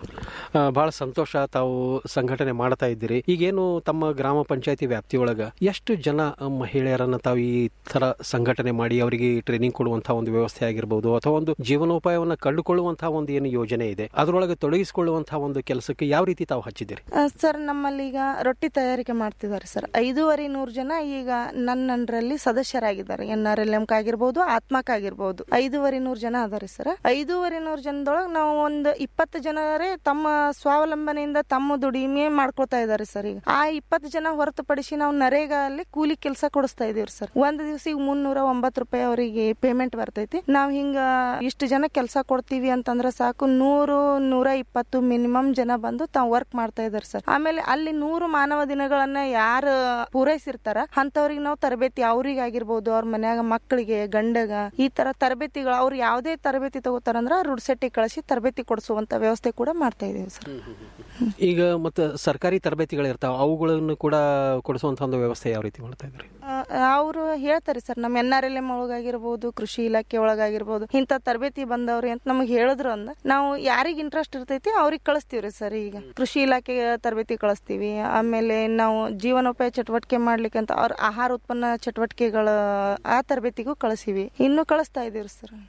ಆ, ಬಹಳ ಸಂತೋಷ ತಾವು ಸಂಘಟನೆ ಮಾಡ್ತಾ ಇದ್ದೀರಿ ಈಗೇನು ತಮ್ಮ ಗ್ರಾಮ ಪಂಚಾಯತಿ ವ್ಯಾಪ್ತಿಯೊಳಗ ಎಷ್ಟು ಜನ ಆ, ಮಹಿಳೆಯರನ್ನ ತಾವು ಈ ತರ ಸಂಘಟನೆ ಮಾಡಿ ಅವರಿಗೆ ಟ್ರೈನಿಂಗ್ ಕೊಡುವಂತಹ ಒಂದು ವ್ಯವಸ್ಥೆ ಆಗಿರ್ಬೋದು ಅಥವಾ ಒಂದು ಜೀವನೋಪಾಯವನ್ನ ಕಂಡುಕೊಳ್ಳುವಂತಹ ಒಂದು ಏನು ಯೋಜನೆ ಇದೆ ಅದರೊಳಗೆ ತೊಡಗಿಸಿಕೊಳ್ಳುವಂತಹ ಒಂದು ಕೆಲಸಕ್ಕೆ ಯಾವ ರೀತಿ ತಾವು ಹಚ್ಚಿದ್ದೀರಿ ಆ, ಸರ್ ನಮ್ಮಲ್ಲಿ ಈಗ ರೊಟ್ಟಿ ತಯಾರಿಕೆ ಮಾಡ್ತಿದ್ದಾರೆ ಸರ್ ಐದೂವರೆ ನೂರು ಜನ ಈಗ ನನ್ನಂಡ್ರಲ್ಲಿ ಸದಸ್ಯರಾಗಿದ್ದಾರೆ ಎನ್ ಆರ್ ಎಲ್ ಎಂ ಆಗಿರ್ಬೋದು ಆತ್ಮಕ್ಕಾಗಿರ್ಬೋದು ಐದೂವರೆ ನೂರು ಜನ ಅದಾರೆ ಸರ್ ಐದೂವರೆ ನೂರು ಜನದೊಳಗೆ ನಾವು ಒಂದು ಇಪ್ಪತ್ತು ಜನರೇ ತಮ್ಮ ಸ್ವಾವಲಂಬನೆಯಿಂದ ತಮ್ಮ ದುಡಿಮೆ ಮಾಡ್ಕೊತಾ ಇದ್ದಾರೆ ಸರ್ ಈಗ ಆ ಇಪ್ಪತ್ತು ಜನ ಹೊರತುಪಡಿಸಿ ನಾವು ನರೇಗಾ ಅಲ್ಲಿ ಕೂಲಿ ಕೆಲಸ ಕೊಡಿಸ್ತಾ ಇದೀವಿ ಸರ್ ಒಂದ್ ದಿವಸಿಗೆ ಮುನ್ನೂರ ಒಂಬತ್ತು ರೂಪಾಯಿ ಅವರಿಗೆ ಪೇಮೆಂಟ್ ಬರ್ತೈತಿ ನಾವ್ ಹಿಂಗ ಇಷ್ಟು ಜನ ಕೆಲಸ ಕೊಡ್ತೀವಿ ಅಂತಂದ್ರೆ ಸಾಕು ನೂರು ನೂರ ಇಪ್ಪತ್ತು ಮಿನಿಮಮ್ ಜನ ಬಂದು ತಾವು ವರ್ಕ್ ಮಾಡ್ತಾ ಇದಾರೆ ಸರ್ ಆಮೇಲೆ ಅಲ್ಲಿ ನೂರು ಮಾನವ ದಿನಗಳನ್ನ ಯಾರು ಪೂರೈಸಿರ್ತಾರ ಅಂತವ್ರಿಗೆ ನಾವು ತರಬೇತಿ ಅವ್ರಿಗಾಗಿರ್ಬೋದು ಅವ್ರ ಮನ್ಯಾಗ ಮಕ್ಕಳಿಗೆ ಗಂಡಗ ಈ ತರ ತರಬೇತಿಗಳು ಅವ್ರು ಯಾವುದೇ ತರಬೇತಿ ತಗೋತಾರಂದ್ರ ರುಡ್ಸೆಟ್ಟಿ ಕಳಿಸಿ ತರಬೇತಿ ಕೊಡಿಸುವಂತ ವ್ಯವಸ್ಥೆ ಕೂಡ ಮಾಡ್ತಾ ಇದೀವಿ ಸರ್ ಈಗ ಮತ್ತೆ ಸರ್ಕಾರಿ ತರಬೇತಿಗಳಿರ್ತಾವ ಅವುಗಳನ್ನು ಕೂಡ ಕೊಡಿಸುವಂತ ಒಂದು ವ್ಯವಸ್ಥೆ ಯಾವ ರೀತಿ ಮಾಡ್ತಾ ಇದ್ರಿ ಅವರು ಹೇಳ್ತಾರೆ ಸರ್ ನಮ್ಮ ಎನ್ ಆರ್ ಎಲ್ ಎಂ ಒಳಗಾಗಿರ್ಬೋದು ಕೃಷಿ ಇಲಾಖೆ ಒಳಗಾಗಿರ್ಬೋದು ಇಂಥ ತರಬೇತಿ ಬಂದವ್ರಿ ಅಂತ ನಮಗೆ ಹೇಳಿದ್ರು ಅಂದ ನಾವು ಯಾರಿಗೆ ಇಂಟ್ರೆಸ್ಟ್ ಇರ್ತೈತಿ ಅವ್ರಿಗೆ ಕಳಿಸ್ತೀವ್ರಿ ಸರ್ ಈಗ ಕೃಷಿ ಇಲಾಖೆ ತರಬೇತಿ ಕಳಿಸ್ತೀವಿ ಆಮೇಲೆ ನಾವು ಜೀವನೋಪಾಯ ಚಟುವಟಿಕೆ ಮಾಡ್ಲಿಕ್ಕೆ ಅಂತ ಅವ್ರ ಆಹಾರ ಉತ್ಪನ್ನ ಚಟುವಟಿಕೆಗಳ ಆ ತರಬೇತಿಗೂ ಕಳಿಸಿವಿ ಇನ್ನು ಕಳಿಸ್ತಾ ಇದೀವಿ ಸರ್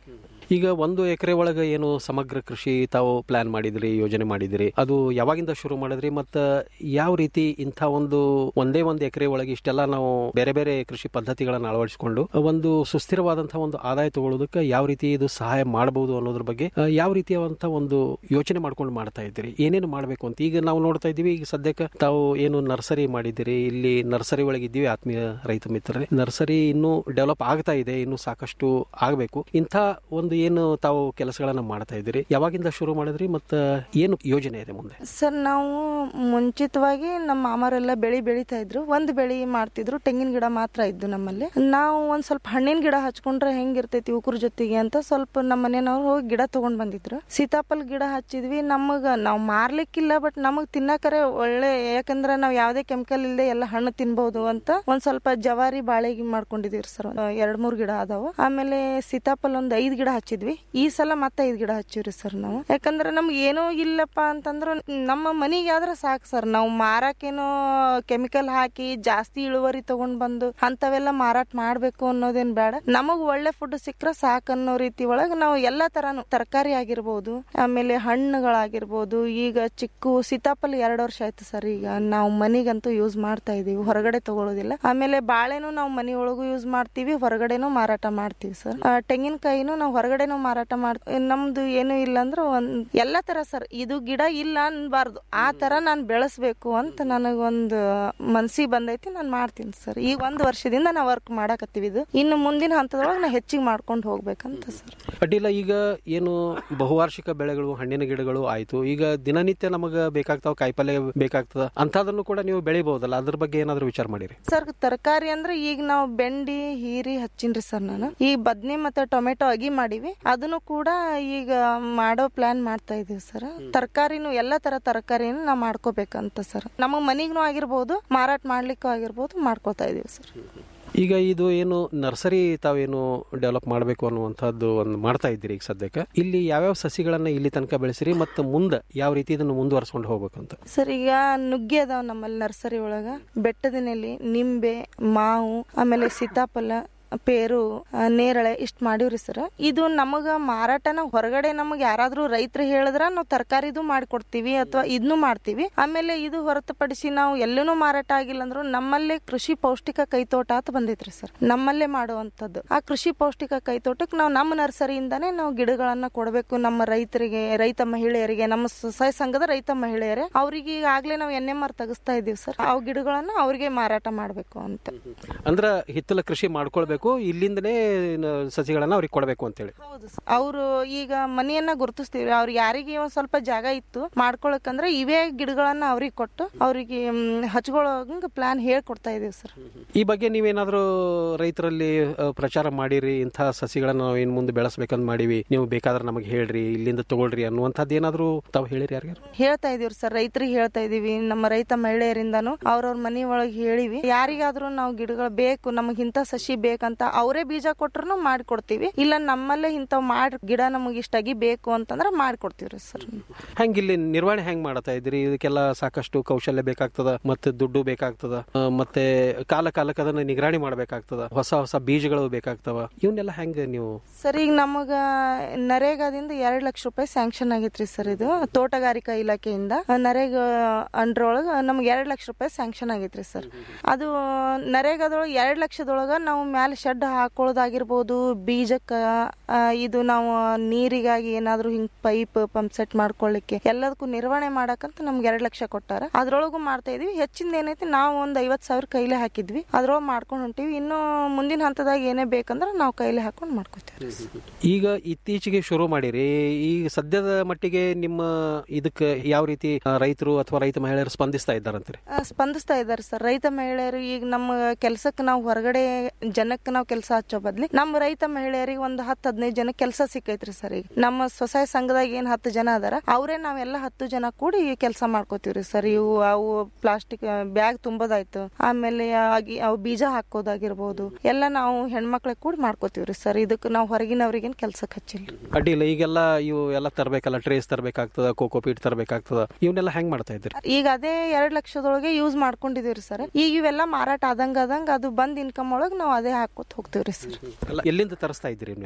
ಈಗ ಒಂದು ಎಕರೆ ಒಳಗೆ ಏನು ಸಮಗ್ರ ಕೃಷಿ ತಾವು ಪ್ಲಾನ್ ಮಾಡಿದ್ರಿ ಯೋಜನೆ ಮಾಡಿದ್ರಿ ಅದು ಯಾವಾಗಿಂದ ಶುರು ಮಾಡಿದ್ರಿ ಮತ್ತ ಯಾವ ರೀತಿ ಇಂಥ ಒಂದು ಒಂದೇ ಒಂದು ಎಕರೆ ಒಳಗೆ ಇಷ್ಟೆಲ್ಲ ನಾವು ಬೇರೆ ಬೇರೆ ಕೃಷಿ ಪದ್ಧತಿಗಳನ್ನ ಅಳವಡಿಸಿಕೊಂಡು ಒಂದು ಸುಸ್ಥಿರವಾದಂತಹ ಒಂದು ಆದಾಯ ತಗೊಳ್ಳೋದಕ್ಕೆ ಯಾವ ರೀತಿ ಇದು ಸಹಾಯ ಮಾಡಬಹುದು ಅನ್ನೋದ್ರ ಬಗ್ಗೆ ಆ, ಯಾವ ರೀತಿಯಾದಂತಹ ಒಂದು ಯೋಚನೆ ಮಾಡ್ಕೊಂಡು ಮಾಡ್ತಾ ಇದ್ದೀರಿ ಏನೇನು ಮಾಡಬೇಕು ಅಂತ ಈಗ ನಾವು ನೋಡ್ತಾ ಇದ್ದೀವಿ ಈಗ ಸದ್ಯಕ್ಕೆ ತಾವು ಏನು ನರ್ಸರಿ ಮಾಡಿದ್ದೀರಿ ಇಲ್ಲಿ ನರ್ಸರಿ ಒಳಗೆ ಇದ್ದೀವಿ ಆತ್ಮೀಯ ರೈತ ಮಿತ್ರರೇ ನರ್ಸರಿ ಇನ್ನೂ ಡೆವಲಪ್ ಆಗ್ತಾ ಇದೆ ಇನ್ನು ಸಾಕಷ್ಟು ಆಗಬೇಕು ಇಂಥ ಒಂದು ಏನು ತಾವು ಕೆಲಸಗಳನ್ನ ಮಾಡ್ತಾ ಇದ್ದೀರಿ ಯಾವಾಗಿಂದ ಶುರು ಮಾಡಿದ್ರಿ ಮತ್ತು ಏನು ಯೋಜನೆ ಇದೆ ಮುಂದೆ ಸರ್ ನಾವು ಮುಂಚಿತವಾಗಿ ನಮ್ಮ ಮಾಮರೆಲ್ಲ ಬೆಳಿ ಬೆಳಿತಾ ಇದ್ರು ಒಂದು ಬೆಳಿ ಮಾಡ್ತಿದ್ರು ತೆಂಗಿನ ಗಿಡ ಮಾತ್ರ ಇದ್ದು ನಮ್ಮಲ್ಲಿ ನಾವು ಒಂದ್ ಸ್ವಲ್ಪ ಹಣ್ಣಿನ ಗಿಡ ಹಚ್ಕೊಂಡ್ರೆ ಹೆಂಗಿರ್ತೈತಿ ಉಕ್ರ ಜೊತೆಗೆ ಅಂತ ಸ್ವಲ್ಪ ನಮ್ಮ ಮನೆಯವ್ರು ಹೋಗಿ ಗಿಡ ತಗೊಂಡ್ ಬಂದಿದ್ರು ಸೀತಾಫಲ ಗಿಡ ಹಚ್ಚಿದ್ವಿ ನಮಗ ನಾವು ಮಾರ್ಲಿಕ್ಕಿಲ್ಲ ಬಟ್ ನಮಗ್ ತಿನ್ನಕರೆ ಒಳ್ಳೆ ಯಾಕಂದ್ರೆ ನಾವ್ ಯಾವ್ದೇ ಕೆಮಿಕಲ್ ಇಲ್ಲದೆ ಎಲ್ಲ ಹಣ್ಣು ತಿನ್ಬಹುದು ಅಂತ ಒಂದ್ ಸ್ವಲ್ಪ ಜವಾರಿ ಬಾಳೆಗಿ ಮಾಡ್ಕೊಂಡಿದೀವಿ ಸರ್ ಎರಡ್ ಮೂರ್ ಗಿಡ ಅದಾವ ಆಮೇಲೆ ಸೀತಾಫಲ ಒಂದ್ ಐದ್ ಗಿಡ ಹಚ್ಚಿದ್ವಿ ಈ ಸಲ ಮತ್ತೆ ಐದ್ ಗಿಡ ಹಚ್ಚಿವ್ರಿ ಸರ್ ನಾವು ಯಾಕಂದ್ರೆ ನಮ್ಗೆ ಏನೋ ಇಲ್ಲಪ್ಪ ಅಂತಂದ್ರ ನಮ್ಮ ಮನಿಗೆ ಆದ್ರೆ ಸಾಕು ಸರ್ ನಾವು ಮಾರಾಕೇನೋ ಕೆಮಿಕಲ್ ಹಾಕಿ ಜಾಸ್ತಿ ಇಳುವರಿ ತಗೊಂಡ್ ಬಂದು ಅಂತವೆಲ್ಲ ಮಾರಾಟ ಮಾಡ್ಬೇಕು ಅನ್ನೋದೇನ್ ಬೇಡ ನಮಗ್ ಒಳ್ಳೆ ಫುಡ್ ಸಿಕ್ಕ್ರೆ ಸಾಕು ಅನ್ನೋ ರೀತಿ ಒಳಗೆ ನಾವು ಎಲ್ಲಾ ತರಾನು ತರಕಾರಿ ಆಗಿರ್ಬೋದು ಆಮೇಲೆ ಹಣ್ಣುಗಳಾಗಿರ್ಬೋದು ಈಗ ಚಿಕ್ಕು ಸೀತಾಫಲ ಎರಡು ವರ್ಷ ಆಯ್ತು ಸರ್ ಈಗ ನಾವು ಮನಿಗಂತೂ ಯೂಸ್ ಮಾಡ್ತಾ ಇದೀವಿ ಹೊರಗಡೆ ತಗೊಳ್ಳೋದಿಲ್ಲ ಆಮೇಲೆ ಬಾಳೆನೂ ನಾವು ಮನಿ ಒಳಗೂ ಯೂಸ್ ಮಾಡ್ತೀವಿ ಹೊರಗಡೆನೂ ಮಾರಾಟ ಮಾಡ್ತೀವಿ ಸರ್ ಆ, ತೆಂಗಿನಕಾಯಿನೂ ನಾವು ಹೊರಗಡೆನೂ ಮಾರಾಟ ಮಾಡ್ತೀವಿ ನಮ್ದು ಏನು ಇಲ್ಲ ಅಂದ್ರೆ ಒಂದ್ ಎಲ್ಲಾ ತರ ಸರ್ ಇದು ಗಿಡ ಇಲ್ಲ ಅನ್ಬಾರ್ದು ಆ ತರ ನಾನು ಬೆಳೆಸ್ಬೇಕು ಅಂತ ನನಗೊಂದು ಮನ್ಸಿಗೆ ಬಂದೈತಿ ನಾನು ಮಾಡ್ತೀನಿ ಸರ್ ಈಗ ಒಂದ್ ವರ್ಷದಿಂದ ನಾವು ವರ್ಕ್ ಮಾಡಾಕತ್ತೀವಿ ಇದು ಇನ್ನು ಮುಂದಿನ ಹಂತದೊಳಗೆ ನಾ ಹೆಚ್ಚಿಗೆ ಮಾಡ್ಕೊಂಡು ಹೋಗ್ಬೇಕಂತ ಸರ್ ಅಡ್ಡಿಲ್ಲ ಈಗ ಏನು ಬಹುವಾರ್ಷಿಕ ಬೆಳೆಗಳು ಹಣ್ಣಿನ ಗಿಡಗಳು ಆಯ್ತು ಈಗ ದಿನನಿತ್ಯ ನಮಗೆ ಬೇಕಾಗ್ತಾವ ಕಾಯಿಪಲ್ಯ ಬೇಕಾಗ್ತದ ಅಂತದನ್ನು ಕೂಡ ನೀವು ಬೆಳಿಬಹುದಲ್ಲ ಅದ್ರ ಬಗ್ಗೆ ಏನಾದ್ರು ವಿಚಾರ ಮಾಡಿರಿ ಸರ್ ತರಕಾರಿ ಅಂದ್ರೆ ಈಗ ನಾವು ಬೆಂಡಿ ಹೀರಿ ಹಚ್ಚಿನ್ರಿ ಸರ್ ನಾನು ಈ ಬದ್ನಿ ಮತ್ತೆ ಟೊಮೆಟೊ ಅಗಿ ಮಾಡಿವಿ ಅದನ್ನು ಕೂಡ ಈಗ ಮಾಡೋ ಪ್ಲಾನ್ ಮಾಡ್ತಾ ಇದೀವಿ ಸರ್ ತರಕಾರಿನೂ ಎಲ್ಲಾ ತರ ತರಕಾರಿನ ನಾವು ಮಾಡ್ಕೋಬೇಕಂತ ಸರ್ ನಮ್ಮ ಮನಿಗೂ ಆಗಿರ್ಬೋದು ಮಾರಾಟ ಮಾಡ್ಲಿಕ್ಕೂ ಆಗಿರ್ಬೋದು ಮಾಡ್ಕೋತಾ ಇದೀವಿ ಸರ್ ಈಗ ಇದು ಏನು ನರ್ಸರಿ ತಾವೇನು ಡೆವಲಪ್ ಮಾಡಬೇಕು ಅನ್ನುವಂಥದ್ದು ಒಂದು ಮಾಡ್ತಾ ಇದ್ದೀರಿ ಈಗ ಸದ್ಯಕ್ಕೆ ಇಲ್ಲಿ ಯಾವ್ಯಾವ ಸಸಿಗಳನ್ನ ಇಲ್ಲಿ ತನಕ ಬೆಳೆಸಿರಿ ಮತ್ತು ಮುಂದೆ ಯಾವ ರೀತಿ ಇದನ್ನು ಮುಂದುವರ್ಸ್ಕೊಂಡು ಹೋಗ್ಬೇಕಂತ ಸರ್ ಈಗ ನುಗ್ಗೆ ಅದಾವ ನಮ್ಮಲ್ಲಿ ನರ್ಸರಿ ಒಳಗ ಬೆಟ್ಟದ ನೆಲಿ ನಿಂಬೆ ಮಾವು ಆಮೇಲೆ ಸೀತಾಫಲ ಪೇರು ಆ, ನೇರಳೆ ಇಷ್ಟ ಮಾಡಿವ್ರಿ ಸರ್ ಇದು ನಮಗ ಮಾರಾಟನ ಹೊರಗಡೆ ನಮಗ್ ಯಾರಾದ್ರೂ ರೈತರು ಹೇಳಿದ್ರ ನಾವು ತರಕಾರಿದು ಮಾಡ್ಕೊಡ್ತೀವಿ ಅಥವಾ ಇದನ್ನು ಮಾಡ್ತೀವಿ ಆಮೇಲೆ ಇದು ಹೊರತುಪಡಿಸಿ ನಾವು ಎಲ್ಲೂ ಮಾರಾಟ ಆಗಿಲ್ಲ ಅಂದ್ರು ನಮ್ಮಲ್ಲೇ ಕೃಷಿ ಪೌಷ್ಟಿಕ ಕೈತೋಟ ಅಂತ ಬಂದೈತ್ರಿ ಸರ್ ನಮ್ಮಲ್ಲೇ ಮಾಡುವಂತದ್ದು ಆ ಕೃಷಿ ಪೌಷ್ಟಿಕ ಕೈತೋಟಕ್ಕೆ ನಾವು ನಮ್ಮ ನರ್ಸರಿಯಿಂದಾನೇ ನಾವು ಗಿಡಗಳನ್ನ ಕೊಡಬೇಕು ನಮ್ಮ ರೈತರಿಗೆ ರೈತ ಮಹಿಳೆಯರಿಗೆ ನಮ್ಮ ಸ್ವಸಹಾಯ ಸಂಘದ ರೈತ ಮಹಿಳೆಯರೇ ಅವ್ರಿಗೆ ಈಗಾಗ್ಲೇ ನಾವು ಎನ್ ಎಂ ಆರ್ ತೆಗಿಸ್ತಾ ಇದೀವಿ ಸರ್ ಅವ್ ಗಿಡಗಳನ್ನ ಅವ್ರಿಗೆ ಮಾರಾಟ ಮಾಡ್ಬೇಕು ಅಂತ ಅಂದ್ರ ಹಿತ್ತಲ ಕೃಷಿ ಮಾಡ್ಕೊಳ್ಬೇಕು ಇಲ್ಲಿಂದನೇ ನ- ಸಸಿಗಳನ್ನ ಅವ್ರಿಗೆ ಕೊಡಬೇಕು ಅಂತೇಳಿ ಅವರು ಈಗ ಮನೆಯನ್ನ ಗುರುತಿಸ್ತೀವಿ ಅವ್ರಿಗೆ ಯಾರಿಗೆ ಒಂದ್ ಸ್ವಲ್ಪ ಜಾಗ ಇತ್ತು ಮಾಡ್ಕೊಳಕಂದ್ರೆ ಇವೇ ಗಿಡಗಳನ್ನ ಅವ್ರಿಗೆ ಕೊಟ್ಟು ಅವ್ರಿಗೆ ಹಚ್ಕೊಳ್ಳೋಂಗ ಪ್ಲಾನ್ ಹೇಳ್ಕೊಡ್ತಾ ಇದೀವಿ ಸರ್ ಈ ಬಗ್ಗೆ ನೀವೇನಾದ್ರೂ ರೈತರಲ್ಲಿ ಆ, ಪ್ರಚಾರ ಮಾಡಿರಿ ಇಂಥ ಸಸಿಗಳನ್ನ ನಾವು ಇನ್ ಮುಂದೆ ಬೆಳೆಸ್ಬೇಕಂತ ಮಾಡಿವಿ ನೀವು ಬೇಕಾದ್ರೆ ನಮಗೆ ಹೇಳ್ರಿ ಇಲ್ಲಿಂದ ತಗೊಳ್ರಿ ಅನ್ನುವಂಥದ್ದು ಏನಾದ್ರೂ ತಾವು ಹೇಳಿರಿ ಯಾರಿಗಾರು ಹೇಳ್ತಾ ಇದೀವಿ ಸರ್ ರೈತರಿಗೆ ಹೇಳ್ತಾ ಇದೀವಿ ನಮ್ಮ ರೈತ ಮಹಿಳೆಯರಿಂದಾನು ಅವ್ರವ್ರ ಮನಿ ಒಳಗೆ ಹೇಳಿವಿ ಯಾರಿಗಾದ್ರೂ ನಾವು ಗಿಡಗಳು ಬೇಕು ನಮಗ್ ಇಂಥ ಸಸಿ ಬೇಕಂತ ಅವರೇ ಬೀಜ ಕೊಟ್ರು ಮಾಡ್ಕೊಡ್ತೀವಿ ಇಲ್ಲ ನಮ್ಮಲ್ಲೇ ಇಂಥವ್ ಮಾಡಿ ಗಿಡ ನಮಗೆ ಇಷ್ಟಾಗಿ ಬೇಕು ಅಂತಂದ್ರೆ ಮಾಡ್ಕೊಡ್ತೀವ್ರಿ ಸರ್ ಹೆಂಗ್ ಇಲ್ಲಿ ನಿರ್ವಹಣೆ ಹೆಂಗ್ ಮಾಡ್ತಾ ಇದ್ರಿ ಇದಕ್ಕೆಲ್ಲ ಸಾಕಷ್ಟು ಕೌಶಲ್ಯ ಬೇಕಾಗ್ತದ ಮತ್ತೆ ದುಡ್ಡು ಬೇಕಾಗ್ತದ ಆ, ಮತ್ತೆ ಕಾಲ ಕಾಲಕ್ಕೆ ಅದನ್ನ ನಿಗರಾಣಿ ಮಾಡ್ಬೇಕಾಗ್ತದ ಹೊಸ ಹೊಸ ಬೀಜಗಳು ಬೇಕಾಗ್ತವ ಇವನ್ನೆಲ್ಲ ಹೆಂಗ್ ನೀವು ಸರ್ ಈಗ ನಮಗ ನರೇಗಾದಿಂದ ಎರಡ್ ಲಕ್ಷ ರೂಪಾಯಿ ಸ್ಯಾಂಕ್ಷನ್ ಆಗೈತ್ರಿ ಸರ್ ಇದು ತೋಟಗಾರಿಕಾ ಇಲಾಖೆಯಿಂದ ನರೇಗಾ ಅಂಡ್ರ ಒಳಗ ನಮ್ಗೆ ಎರಡ್ ಲಕ್ಷ ರೂಪಾಯಿ ಸ್ಯಾಂಕ್ಷನ್ ಆಗೈತ್ರಿ ಸರ್ ಅದು ನರೇಗಾದೊಳಗೆ ಎರಡ್ ಲಕ್ಷದೊಳಗ ನಾವು ಮ್ಯಾಲೆ ಶೆಡ್ ಹಾಕೊಳ್ಳೋದಾಗಿರ್ಬೋದು ಬೀಜಕ್ಕ ಆ, ಇದು ನಾವು ನೀರಿಗಾಗಿ ಏನಾದ್ರು ಹಿಂಗ್ ಪೈಪ್ ಪಂಪ್ ಸೆಟ್ ಮಾಡ್ಕೊಳ್ಳಿಕ್ಕೆ ಎಲ್ಲದಕ್ಕೂ ನಿರ್ವಹಣೆ ಮಾಡಕಂತ ನಮ್ಗೆ ಎರಡ್ ಲಕ್ಷ ಕೊಟ್ಟಾರ ಅದ್ರೊಳಗೂ ಮಾಡ್ತಾ ಇದೀವಿ ಹೆಚ್ಚಿಂದ ಏನೈತಿ ನಾವು ಒಂದ್ ಐವತ್ ಸಾವಿರ ಕೈಲೇ ಹಾಕಿದ್ವಿ ಅದ್ರೊಳಗೆ ಮಾಡ್ಕೊಂಡು ಹೊಂಟಿವಿ ಇನ್ನು ಮುಂದಿನ ಹಂತದಾಗ ಏನೇ ಬೇಕಂದ್ರೆ ನಾವು ಕೈಲೇ ಹಾಕೊಂಡು ಮಾಡ್ಕೋತೀವಿ ಈಗ ಇತ್ತೀಚೆಗೆ ಶುರು ಮಾಡಿರಿ ಈಗ ಸದ್ಯದ ಮಟ್ಟಿಗೆ ನಿಮ್ಮ ಇದಕ್ಕೆ ಯಾವ ರೀತಿ ಆ, ರೈತರು ಅಥವಾ ರೈತ ಮಹಿಳೆಯರು ಸ್ಪಂದಿಸ್ತಾ ಇದ್ದಾರಂತೀರಿ ಆ, ಸ್ಪಂದಿಸ್ತಾ ಇದ್ದಾರೆ ಸರ್ ರೈತ ಮಹಿಳೆಯರು ಈಗ ನಮ್ಮ ಕೆಲ್ಸಕ್ಕೆ ನಾವು ಹೊರಗಡೆ ಜನಕ್ಕೆ ನಾವು ಕೆಲಸ ಹಚ್ಚೋ ಬದ್ಲಿ ನಮ್ಮ ರೈತ ಮಹಿಳೆಯರಿಗೆ ಒಂದು ಹತ್ತು ಹದಿನೈದು ಜನ ಕೆಲಸ ಸಿಕ್ಕೈತ್ರಿ ಸರ್ ಈಗ ನಮ್ಮ ಸ್ವಸಹಾಯ ಸಂಘದಾಗ ಏನ್ ಹತ್ತು ಜನ ಅದಾರ ಅವರೇ ನಾವೆಲ್ಲ ಹತ್ತು ಜನ ಕೂಡಿ ಕೆಲಸ ಮಾಡ್ಕೋತೀವ್ರಿ ಸರ್ ಇವು ಅವು ಪ್ಲಾಸ್ಟಿಕ್ ಬ್ಯಾಗ್ ತುಂಬೋದಾಯ್ತು ಆಮೇಲೆ ಆಗಿ- ಅವು ಬೀಜ ಹಾಕೋದಾಗಿರ್ಬೋದು ಎಲ್ಲ ನಾವು ಹೆಣ್ಮಕ್ಳಿಗೆ ಕೂಡಿ ಮಾಡ್ಕೋತೀವ್ರಿ ಸರ್ ಇದಕ್ಕೆ ನಾವು ಹೊರಗಿನವ್ರಿಗೇನು ಕೆಲ್ಸಕ್ಕೆ ಹಚ್ಚಿಲ್ಲ ಅಡ್ಡಿಲ್ಲ ಈಗೆಲ್ಲ ಇವು ಎಲ್ಲ ತರಬೇಕಲ್ಲ ಟ್ರೇಸ್ ತರಬೇಕಾಗ್ತದ ಕೋಕೋ ಪೀಟ್ ತರಬೇಕಾಗ್ತದ ಇವನ್ನೆಲ್ಲ ಹೆಂಗ್ ಮಾಡ್ತಾ ಇದ್ದೀರಿ ಈಗ ಅದೇ ಎರಡ್ ಲಕ್ಷದೊಳಗೆ ಯೂಸ್ ಮಾಡ್ಕೊಂಡಿದೀವ್ರಿ ಸರ್ ಈಗ ಇವೆಲ್ಲ ಮಾರಾಟ ಆದಂಗ ಆದಂಗ ಅದು ಬಂದ್ ಇನ್ಕಮ್ ಒಳಗ್ ನಾವು ಅದೇ ಹಾಕೋತ್ ಹೋಗ್ತೀವ್ರಿ ಸರ್ ಅಲ್ಲ ಎಲ್ಲಿಂದ ತರಿಸ್ತಾ ಇದ್ದೀರಿ ಇವನ್ನೆಲ್ಲ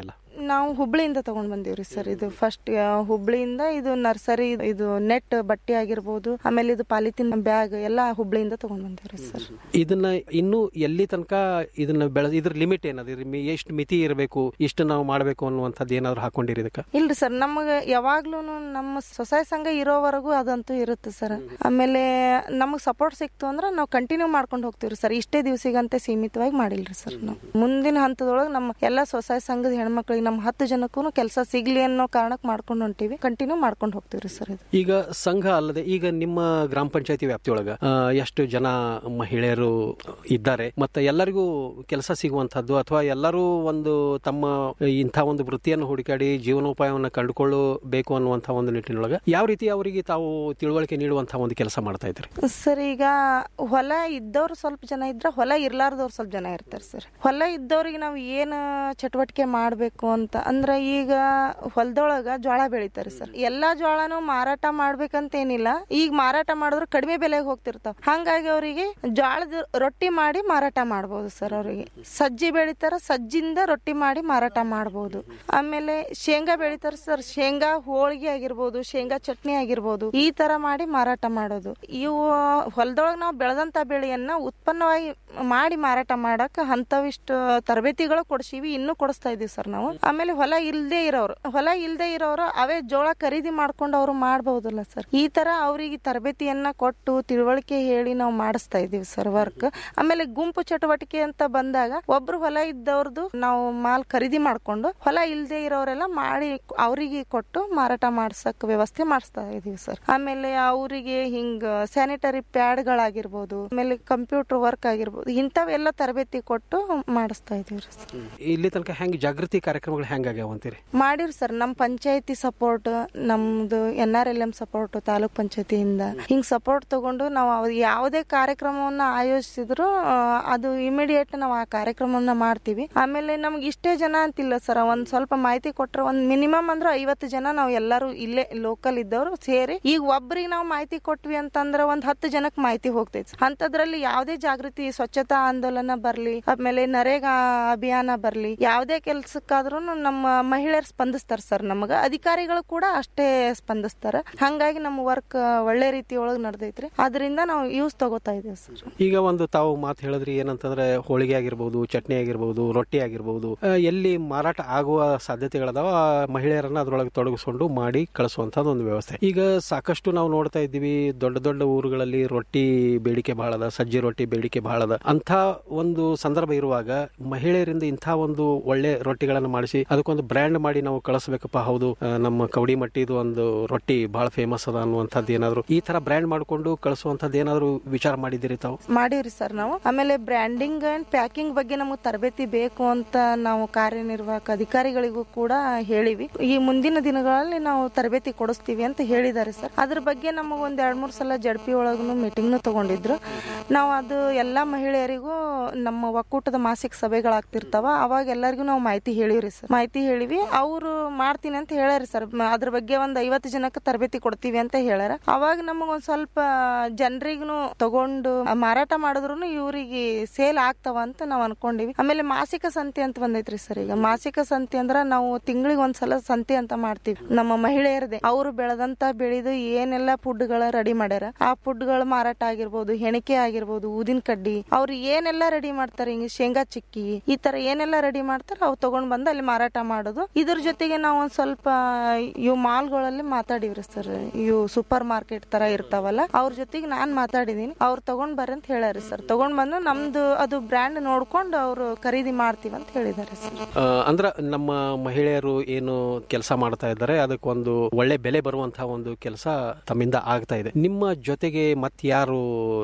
ನಾವು ಹುಬ್ಳಿಯಿಂದ ತಗೊಂಡ್ ಬಂದೀವ್ರಿ ಸರ್ ಇದು ಫಸ್ಟ್ ಹುಬ್ಳಿಯಿಂದ ಇದು ನರ್ಸರಿ ಇದು ನೆಟ್ ಬಟ್ಟೆ ಆಗಿರ್ಬೋದು ಆಮೇಲೆ ಇದು ಪಾಲಿಥಿನ್ ಬ್ಯಾಗ್ ಎಲ್ಲ ಹುಬ್ಳಿಯಿಂದ ತಗೊಂಡ್ ಬಂದೀವ್ರಿ ಸರ್ ಇದನ್ನ ಇನ್ನು ಎಲ್ಲಿ ತನಕ ಇದನ್ನ ಬೆಳೆ ಇದ್ರ ಲಿಮಿಟ್ ಏನದ ಎಷ್ಟು ಮಿತಿ ಇರಬೇಕು ಇಷ್ಟು ನಾವು ಮಾಡಬೇಕು ಅನ್ನುವಂಥದ್ದು ಏನಾದ್ರು ಹಾಕೊಂಡಿರಿ ಇದಕ್ಕೆ ಇಲ್ರಿ ಸರ್ ನಮಗೆ ಯಾವಾಗ್ಲೂ ನಮ್ಮ ಸ್ವಸಹಾಯ ಸಂಘ ಇರೋವರೆಗೂ ಅದಂತೂ ಇರುತ್ತೆ ಸರ್ ಆಮೇಲೆ ನಮಗೆ ಸಪೋರ್ಟ್ ಸಿಕ್ತು ಅಂದ್ರೆ ನಾವು ಕಂಟಿನ್ಯೂ ಮಾಡ್ಕೊಂಡು ಹೋಗ್ತೀವ್ರಿ ಸರ್ ಇಷ್ಟೇ ದಿವಸಿಗಂತೆ ಸೀಮಿತವಾಗಿ ಮಾಡಿಲ್ರಿ ಸರ್ ನಾವು ಮುಂದಿನ ಹಂತದೊಳಗೆ ನಮ್ಮ ಎಲ್ಲ ಸ್ವಸಹಾಯ ಸಂಘದ ಹೆಣ್ಮಕ್ಳಿಗೆ ನಮ್ಮ ಹತ್ತು ಜನಕ್ಕೂ ಕೆಲಸ ಸಿಗ್ಲಿ ಅನ್ನೋ ಕಾರಣಕ್ಕೆ ಮಾಡ್ಕೊಂಡು ಹೊಂಟಿವಿ ಕಂಟಿನ್ಯೂ ಮಾಡ್ಕೊಂಡು ಹೋಗ್ತೀವ್ರಿ ಸರ್ ಇದು ಈಗ ಸಂಘ ಅಲ್ಲದೆ ಈಗ ನಿಮ್ಮ ಗ್ರಾಮ ಪಂಚಾಯತಿ ವ್ಯಾಪ್ತಿಯೊಳಗ ಆ, ಎಷ್ಟು ಜನ ಮಹಿಳೆಯರು ಇದ್ದಾರೆ ಮತ್ತೆ ಎಲ್ಲರಿಗೂ ಕೆಲಸ ಸಿಗುವಂತಹದ್ದು ಅಥವಾ ಎಲ್ಲರೂ ಒಂದು ತಮ್ಮ ಇಂಥ ಒಂದು ವೃತ್ತಿಯನ್ನು ಹುಡುಕಾಡಿ ಜೀವನೋಪಾಯವನ್ನು ಕಂಡುಕೊಳ್ಳಬೇಕು ಅನ್ನುವಂಥ ಒಂದು ನಿಟ್ಟಿನೊಳಗ ಯಾವ ರೀತಿ ಅವರಿಗೆ ತಾವು ತಿಳುವಳಿಕೆ ನೀಡುವಂತಹ ಒಂದು ಕೆಲಸ ಮಾಡ್ತಾ ಇದ್ರಿ ಸರ್ ಈಗ ಹೊಲ ಇದ್ದವ್ರು ಸ್ವಲ್ಪ ಜನ ಇದ್ರೆ ಹೊಲ ಇರ್ಲಾರ್ದವ್ರು ಸ್ವಲ್ಪ ಜನ ಇರ್ತಾರೆ ಸರ್ ಹೊಲ ಇದ್ದವ್ರಿಗೆ ನಾವು ಏನು ಚಟುವಟಿಕೆ ಮಾಡಬೇಕು ಅಂತ ಅಂದ್ರೆ ಈಗ ಹೊಲದೊಳಗ ಜೋಳ ಬೆಳಿತಾರೆ ಸರ್ ಎಲ್ಲಾ ಜೋಳನು ಮಾರಾಟ ಮಾಡ್ಬೇಕಂತ ಏನಿಲ್ಲ ಈಗ ಮಾರಾಟ ಮಾಡಿದ್ರು ಕಡಿಮೆ ಬೆಲೆಗೆ ಹೋಗ್ತಿರ್ತಾವ ಹಂಗಾಗಿ ಅವರಿಗೆ ಜೋಳದ ರೊಟ್ಟಿ ಮಾಡಿ ಮಾರಾಟ ಮಾಡ್ಬೋದು ಸರ್ ಅವರಿಗೆ ಸಜ್ಜಿ ಬೆಳಿತಾರ ಸಜ್ಜಿಂದ ರೊಟ್ಟಿ ಮಾಡಿ ಮಾರಾಟ ಮಾಡ್ಬೋದು ಆಮೇಲೆ ಶೇಂಗಾ ಬೆಳಿತಾರ ಸರ್ ಶೇಂಗಾ ಹೋಳಿಗೆ ಆಗಿರ್ಬೋದು ಶೇಂಗಾ ಚಟ್ನಿ ಆಗಿರ್ಬೋದು ಈ ತರ ಮಾಡಿ ಮಾರಾಟ ಮಾಡೋದು ಇವು ಹೊಲದೊಳಗೆ ನಾವು ಬೆಳೆದಂತ ಬೆಳೆಯನ್ನ ಉತ್ಪನ್ನವಾಗಿ ಮಾಡಿ ಮಾರಾಟ ಮಾಡಕ್ ಅಂತವಿಷ್ಟು ತರಬೇತಿಗಳು ಕೊಡ್ಸಿವಿ ಇನ್ನೂ ಕೊಡಿಸ್ತಾ ಇದೀವಿ ಸರ್ ನಾವು ಆಮೇಲೆ ಹೊಲ ಇಲ್ದೇ ಇರೋರು ಹೊಲ ಇಲ್ದೇ ಇರೋರು ಅವೇ ಜೋಳ ಖರೀದಿ ಮಾಡ್ಕೊಂಡು ಅವ್ರು ಮಾಡಬಹುದಲ್ಲ ಸರ್ ಈ ತರ ಅವರಿಗೆ ತರಬೇತಿಯನ್ನ ಕೊಟ್ಟು ತಿಳುವಳಿಕೆ ಹೇಳಿ ನಾವು ಮಾಡಿಸ್ತಾ ಇದೀವಿ ಸರ್ ವರ್ಕ್ ಆಮೇಲೆ ಗುಂಪು ಚಟುವಟಿಕೆ ಅಂತ ಬಂದಾಗ ಒಬ್ರು ಹೊಲ ಇದ್ದವ್ರದ್ದು ನಾವು ಮಾಲ್ ಖರೀದಿ ಮಾಡ್ಕೊಂಡು ಹೊಲ ಇಲ್ದೇ ಇರೋರೆಲ್ಲ ಮಾಡಿ ಅವರಿಗೆ ಕೊಟ್ಟು ಮಾರಾಟ ಮಾಡ್ಸಕ್ ವ್ಯವಸ್ಥೆ ಮಾಡಿಸ್ತಾ ಇದೀವಿ ಸರ್ ಆಮೇಲೆ ಅವರಿಗೆ ಹಿಂಗ ಸ್ಯಾನಿಟರಿ ಪ್ಯಾಡ್ಗಳಾಗಿರ್ಬೋದು ಆಮೇಲೆ ಕಂಪ್ಯೂಟರ್ ವರ್ಕ್ ಆಗಿರ್ಬೋದು ಇಂಥವೆಲ್ಲ ತರಬೇತಿ ಕೊಟ್ಟು ಮಾಡಿಸ್ತಾ ಇದೀವಿ ರೀ ಸರ್ ಇಲ್ಲಿ ತನಕ ಹೆಂಗ್ ಜಾಗೃತಿ ಕಾರ್ಯಕ್ರಮಗಳು ಹೆಂಗಾಗ್ಯಾವ ಅಂತೀರಿ ಮಾಡಿರಿ ಸರ್ ನಮ್ಮ ಪಂಚಾಯತಿ ಸಪೋರ್ಟ್ ನಮ್ದು N R L M support taluk ಪಂಚಾಯತಿಯಿಂದ ಹಿಂಗ್ ಸಪೋರ್ಟ್ ತಗೊಂಡು ನಾವು ಅವ್ ಯಾವುದೇ ಕಾರ್ಯಕ್ರಮವನ್ನ ಆಯೋಜಿಸಿದ್ರು ಆ, ಅದು ಇಮಿಡಿಯೇಟ್ ನಾವು ಆ ಕಾರ್ಯಕ್ರಮವನ್ನ ಮಾಡ್ತೀವಿ ಆಮೇಲೆ ನಮ್ಗೆ ಇಷ್ಟೇ ಜನ ಅಂತಿಲ್ಲ ಸರ್ ಒಂದ್ ಸ್ವಲ್ಪ ಮಾಹಿತಿ ಕೊಟ್ರೆ ಒಂದ್ ಮಿನಿಮಮ್ ಅಂದ್ರೆ ಐವತ್ತು ಜನ ನಾವು ಎಲ್ಲರೂ ಇಲ್ಲೇ ಲೋಕಲ್ ಇದ್ದವರು ಸೇರಿ ಈಗ ಒಬ್ರಿಗೆ ನಾವು ಮಾಹಿತಿ ಕೊಟ್ವಿ ಅಂತಂದ್ರೆ ಒಂದ್ ಹತ್ತು ಜನಕ್ಕೆ ಮಾಹಿತಿ ಹೋಗ್ತೈತಿ ಅಂತದ್ರಲ್ಲಿ ಯಾವುದೇ ಜಾಗೃತಿ ಸ್ವಚ್ಛತಾ ಆಂದೋಲನ ಬರ್ಲಿ ಆಮೇಲೆ ನರೇಗಾ ಅಭಿಯಾನ ಬರ್ಲಿ ಯಾವುದೇ ಕೆಲ್ಸಕ್ಕಾದ್ರೂ ನಮ್ಮ ಮಹಿಳೆಯರು ಸ್ಪಂದಿಸ್ತಾರ ಸರ್ ನಮಗ ಅಧಿಕಾರಿಗಳು ಕೂಡ ಅಷ್ಟೇ ಸ್ಪಂದಿಸ್ತಾರ ಹಂಗಾಗಿ ನಮ್ಮ ವರ್ಕ್ ಒಳ್ಳೆ ರೀತಿ ಒಳಗ್ ನಡೆದೈತ್ರಿ ಅದರಿಂದ ನಾವು ಯೂಸ್ ತಗೋತಾ ಇದೀವಿ ಸರ್ ಈಗ ಒಂದು ತಾವು ಮಾತು ಹೇಳಿದ್ರಿ ಏನಂತಂದ್ರೆ ಹೋಳಿಗೆ ಆಗಿರ್ಬೋದು ಚಟ್ನಿ ಆಗಿರ್ಬೋದು ರೊಟ್ಟಿ ಆಗಿರ್ಬೋದು ಆ, ಎಲ್ಲಿ ಮಾರಾಟ ಆಗುವ ಸಾಧ್ಯತೆಗಳದಾವ ಆ ಮಹಿಳೆಯರನ್ನ ಅದರೊಳಗೆ ತೊಡಗಿಸ್ಕೊಂಡು ಮಾಡಿ ಕಳಿಸುವಂತದ್ದು ಒಂದು ವ್ಯವಸ್ಥೆ ಈಗ ಸಾಕಷ್ಟು ನಾವು ನೋಡ್ತಾ ಇದ್ದೀವಿ ದೊಡ್ಡ ದೊಡ್ಡ ಊರುಗಳಲ್ಲಿ ರೊಟ್ಟಿ ಬೇಡಿಕೆ ಬಹಳ ಅದ ಸಜ್ಜಿ ರೊಟ್ಟಿ ಬೇಡಿಕೆ ಬಹಳ ಅದ ಅಂತ ಒಂದು ಸಂದರ್ಭ ಇರುವಾಗ ಮಹಿಳೆಯರಿಂದ ಇಂಥ ಒಂದು ಒಳ್ಳೆ ರೊಟ್ಟಿಗಳನ್ನು ಮಾಡಿಸಿ ಅದಕ್ಕೊಂದು ಬ್ರ್ಯಾಂಡ್ ಮಾಡಿ ನಾವು ಕಳಿಸ್ಬೇಕಪ್ಪ ಹೌದು ಆ, ನಮ್ಮ ಕವಡಿ ಮಟ್ಟಿದು ಒಂದು ರೊಟ್ಟಿ ಬಹಳ ಫೇಮಸ್ ಅದ ಅನ್ನುವಂಥದ್ದು ಏನಾದ್ರು ಈ ತರ ಬ್ರ್ಯಾಂಡ್ ಮಾಡಿಕೊಂಡು ಕಳಿಸುವಂಥದ್ದು ಏನಾದ್ರು ವಿಚಾರ ಮಾಡಿದ್ದೀರಿ ತಾವು ಮಾಡೀವ್ರಿ ಸರ್ ನಾವು ಆಮೇಲೆ ಬ್ರ್ಯಾಂಡಿಂಗ್ ಅಂಡ್ ಪ್ಯಾಕಿಂಗ್ ಬಗ್ಗೆ ನಮಗೆ ತರಬೇತಿ ಬೇಕು ಅಂತ ನಾವು ಕಾರ್ಯನಿರ್ವಾಹಕ ಅಧಿಕಾರಿಗಳಿಗೂ ಕೂಡ ಹೇಳಿವಿ ಈ ಮುಂದಿನ ದಿನಗಳಲ್ಲಿ ನಾವು ತರಬೇತಿ ಕೊಡಿಸ್ತೀವಿ ಅಂತ ಹೇಳಿದ್ದಾರೆ ಸರ್ ಅದ್ರ ಬಗ್ಗೆ ನಮಗೆ ಒಂದ್ ಎರಡ್ ಮೂರ್ ಸಲ ಜಡ್ಪಿ ಒಳಗೂ ಮೀಟಿಂಗ್ನು ತಗೊಂಡಿದ್ರು ನಾವು ಅದು ಎಲ್ಲಾ ಮಹಿಳೆಯರಿಗೂ ನಮ್ಮ ಒಕ್ಕೂಟದ ಮಾಸಿಕ ಸಭೆಗಳಾಗ್ತಿರ್ತಾವ ಅವಾಗ ಎಲ್ಲರಿಗೂ ನಾವು ಮಾಹಿತಿ ಹೇಳಿವ್ರಿ ಸರ್ ಮಾಹಿತಿ ಹೇಳಿವಿ ಅವರು ಮಾಡ್ತೀನಿ ಅಂತ ಹೇಳ್ಯಾರ ಸರ್ ಮ- ಅದ್ರ ಬಗ್ಗೆ ಒಂದ್ ಐವತ್ತು ಜನಕ್ಕೆ ತರಬೇತಿ ಕೊಡ್ತೀವಿ ಅಂತ ಹೇಳ್ಯಾರ ಅವಾಗ ನಮಗ್ ಒಂದ್ ಸ್ವಲ್ಪ ಜನರಿಗೂ ತಗೊಂಡು ಆ ಮಾರಾಟ ಮಾಡಿದ್ರು ಇವ್ರಿಗೆ ಸೇಲ್ ಆಗ್ತಾವ ಅಂತ ನಾವ್ ಅನ್ಕೊಂಡಿವಿ ಆಮೇಲೆ ಮಾಸಿಕ ಸಂತೆ ಅಂತ ಬಂದೈತ್ರಿ ಸರ್ ಈಗ ಮಾಸಿಕ ಸಂತೆ ಅಂದ್ರ ನಾವು ತಿಂಗಳಿಗೆ ಒಂದ್ಸಲ ಸಂತೆ ಅಂತ ಮಾಡ್ತೀವಿ ನಮ್ಮ ಮಹಿಳೆಯರದೇ ಅವರು ಬೆಳೆದಂತ ಬೆಳೆದು ಏನೆಲ್ಲ ಫುಡ್ಗಳ ರೆಡಿ ಮಾಡ್ಯಾರ ಆ ಫುಡ್ಗಳ ಮಾರಾಟ ಆಗಿರ್ಬೋದು ಹೆಣಿಕೆ ಆಗಿರ್ಬೋದು ಊದಿನ ಕಡ್ಡಿ ಅವ್ರು ಏನೆಲ್ಲ ರೆಡಿ ಮಾಡ್ತಾರೆ ಹಿಂಗ ಶೇಂಗಾ ಚಿಕ್ಕಿ ಈ ತರ ಏನೆಲ್ಲ ರೆಡಿ ಮಾಡ್ತಾರೆ ಅವು ತಗೊಂಡ್ ಬಂದು ಅಲ್ಲಿ ಮಾರಾಟ ಮಾಡೋದು ಇದ್ರ ಜೊತೆಗೆ ನಾವು ಒಂದ್ ಸ್ವಲ್ಪ ಇವು ಮಾಲ್ಗಳಲ್ಲಿ ಮಾತಾಡಿವ್ರಿ ಸರ್ ಇವು ಸೂಪರ್ ಮಾರ್ಕೆಟ್ ತರ ಇರ್ತಾವಲ್ಲ ಅವ್ರ ಜೊತೆಗೆ ನಾನ್ ಮಾತಾಡಿದೀನಿ ಅವ್ರು ತಗೊಂಡ್ ಬರ್ರಿ ಅಂತ ಹೇಳ್ಯಾರಿ ಸರ್ ತಗೊಂಡ್ ಬಂದು ನಮ್ದು ಅದು ಬ್ರ್ಯಾಂಡ್ ನೋಡ್ಕೊಂಡು ಅವ್ರು ಖರೀದಿ ಮಾಡ್ತೀವಿ ಅಂತ ಹೇಳಿದಾರೆ ಸರ್ ಆ, ಅಂದ್ರ ನಮ್ಮ ಮಹಿಳೆಯರು ಏನು ಕೆಲಸ ಮಾಡ್ತಾ ಇದ್ದಾರೆ ಅದಕ್ಕೊಂದು ಒಳ್ಳೆ ಬೆಲೆ ಬರುವಂತಹ ಒಂದು ಕೆಲಸ ತಮ್ಮಿಂದ ಆಗ್ತಾ ಇದೆ ನಿಮ್ಮ ಜೊತೆಗೆ ಮತ್ತಾರು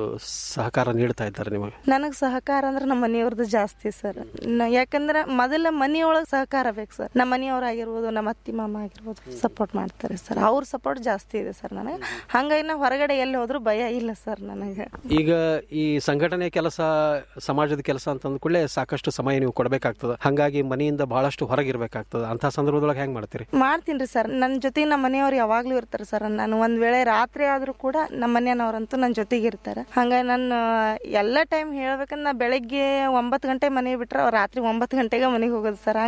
ಸಹಕಾರ ನೀಡ್ತಾ ಇದ್ದಾರೆ ನಿಮಗೆ ನನಗ್ ಸಹಕಾರ ಅಂದ್ರೆ ನಮ್ಮ ಮನೆಯವ್ರದ್ದು ಜಾಸ್ತಿ ಸರ್ ಯಾಕಂದ್ರೆ ಮೊದಲ ಮನೆಯೊಳಗ್ ಸಹಕಾರ ಬೇಕು ಸರ್ ನಮ್ಮ ಮನೆಯವ್ರ ಆಗಿರ್ಬೋದು ನಮ್ಮ ಅತ್ತಿ ಮಾಮ ಆಗಿರ್ಬೋದು ಸಪೋರ್ಟ್ ಮಾಡ್ತಾರೆ ಸರ್ ಅವ್ರ ಸಪೋರ್ಟ್ ಜಾಸ್ತಿ ಇದೆ ಸರ್ ನನಗೆ ಹಂಗಾಗಿ ನಾ ಹೊರಗಡೆ ಎಲ್ಲಿ ಹೋದ್ರು ಭಯ ಇಲ್ಲ ಸರ್ ನನಗೆ ಈಗ ಈ ಸಂಘಟನೆ ಕೆಲಸ ಸಮಾಜದ ಕೆಲಸ ಅಂತ ಅಂದ್ಕೂಡಲೇ ಸಾಕಷ್ಟು ಸಮಯ ನೀವು ಕೊಡಬೇಕಾಗ್ತದೆ ಹಾಗಾಗಿ ಮನೆಯಿಂದ ಬಹಳಷ್ಟು ಹೊರಗಿರ್ಬೇಕಾಗ್ತದೆ ಅಂತ ಸಂದರ್ಭದೊಳಗೆ ಹೆಂಗ್ ಮಾಡ್ತೀರಿ ಮಾಡ್ತೀನಿ ಸರ್ ನನ್ನ ಜೊತೆಗೆ ನಮ್ಮ ಮನೆಯವ್ರು ಯಾವಾಗ್ಲೂ ಇರ್ತಾರೆ ಸರ್ ನಾನು ಒಂದ್ ವೇಳೆ ರಾತ್ರಿ ಆದ್ರೂ ಕೂಡ ನಮ್ಮ ಮನೆಯವ್ರಂತೂ ನನ್ನ ಜೊತೆಗೆ ಇರ್ತಾರೆ ಹಂಗಾಗಿ ನಾನು ಎಲ್ಲ ಟೈಮ್ ಹೇಳ್ಬೇಕಂದ್ರೆ ನಾ ಬೆಳಗ್ಗೆ ಒಂಬತ್ತು ಗಂಟೆ ಮನೆ ಬಿಟ್ರೆ ಅವ್ರು ರಾತ್ರಿ ಒಂಬತ್ತು ಗಂಟೆಗೆ ಮನೆಗೆ ಹೋಗೋದು ಸರ್ ಹಂಗಾಗಿ ಹೊರಗೆ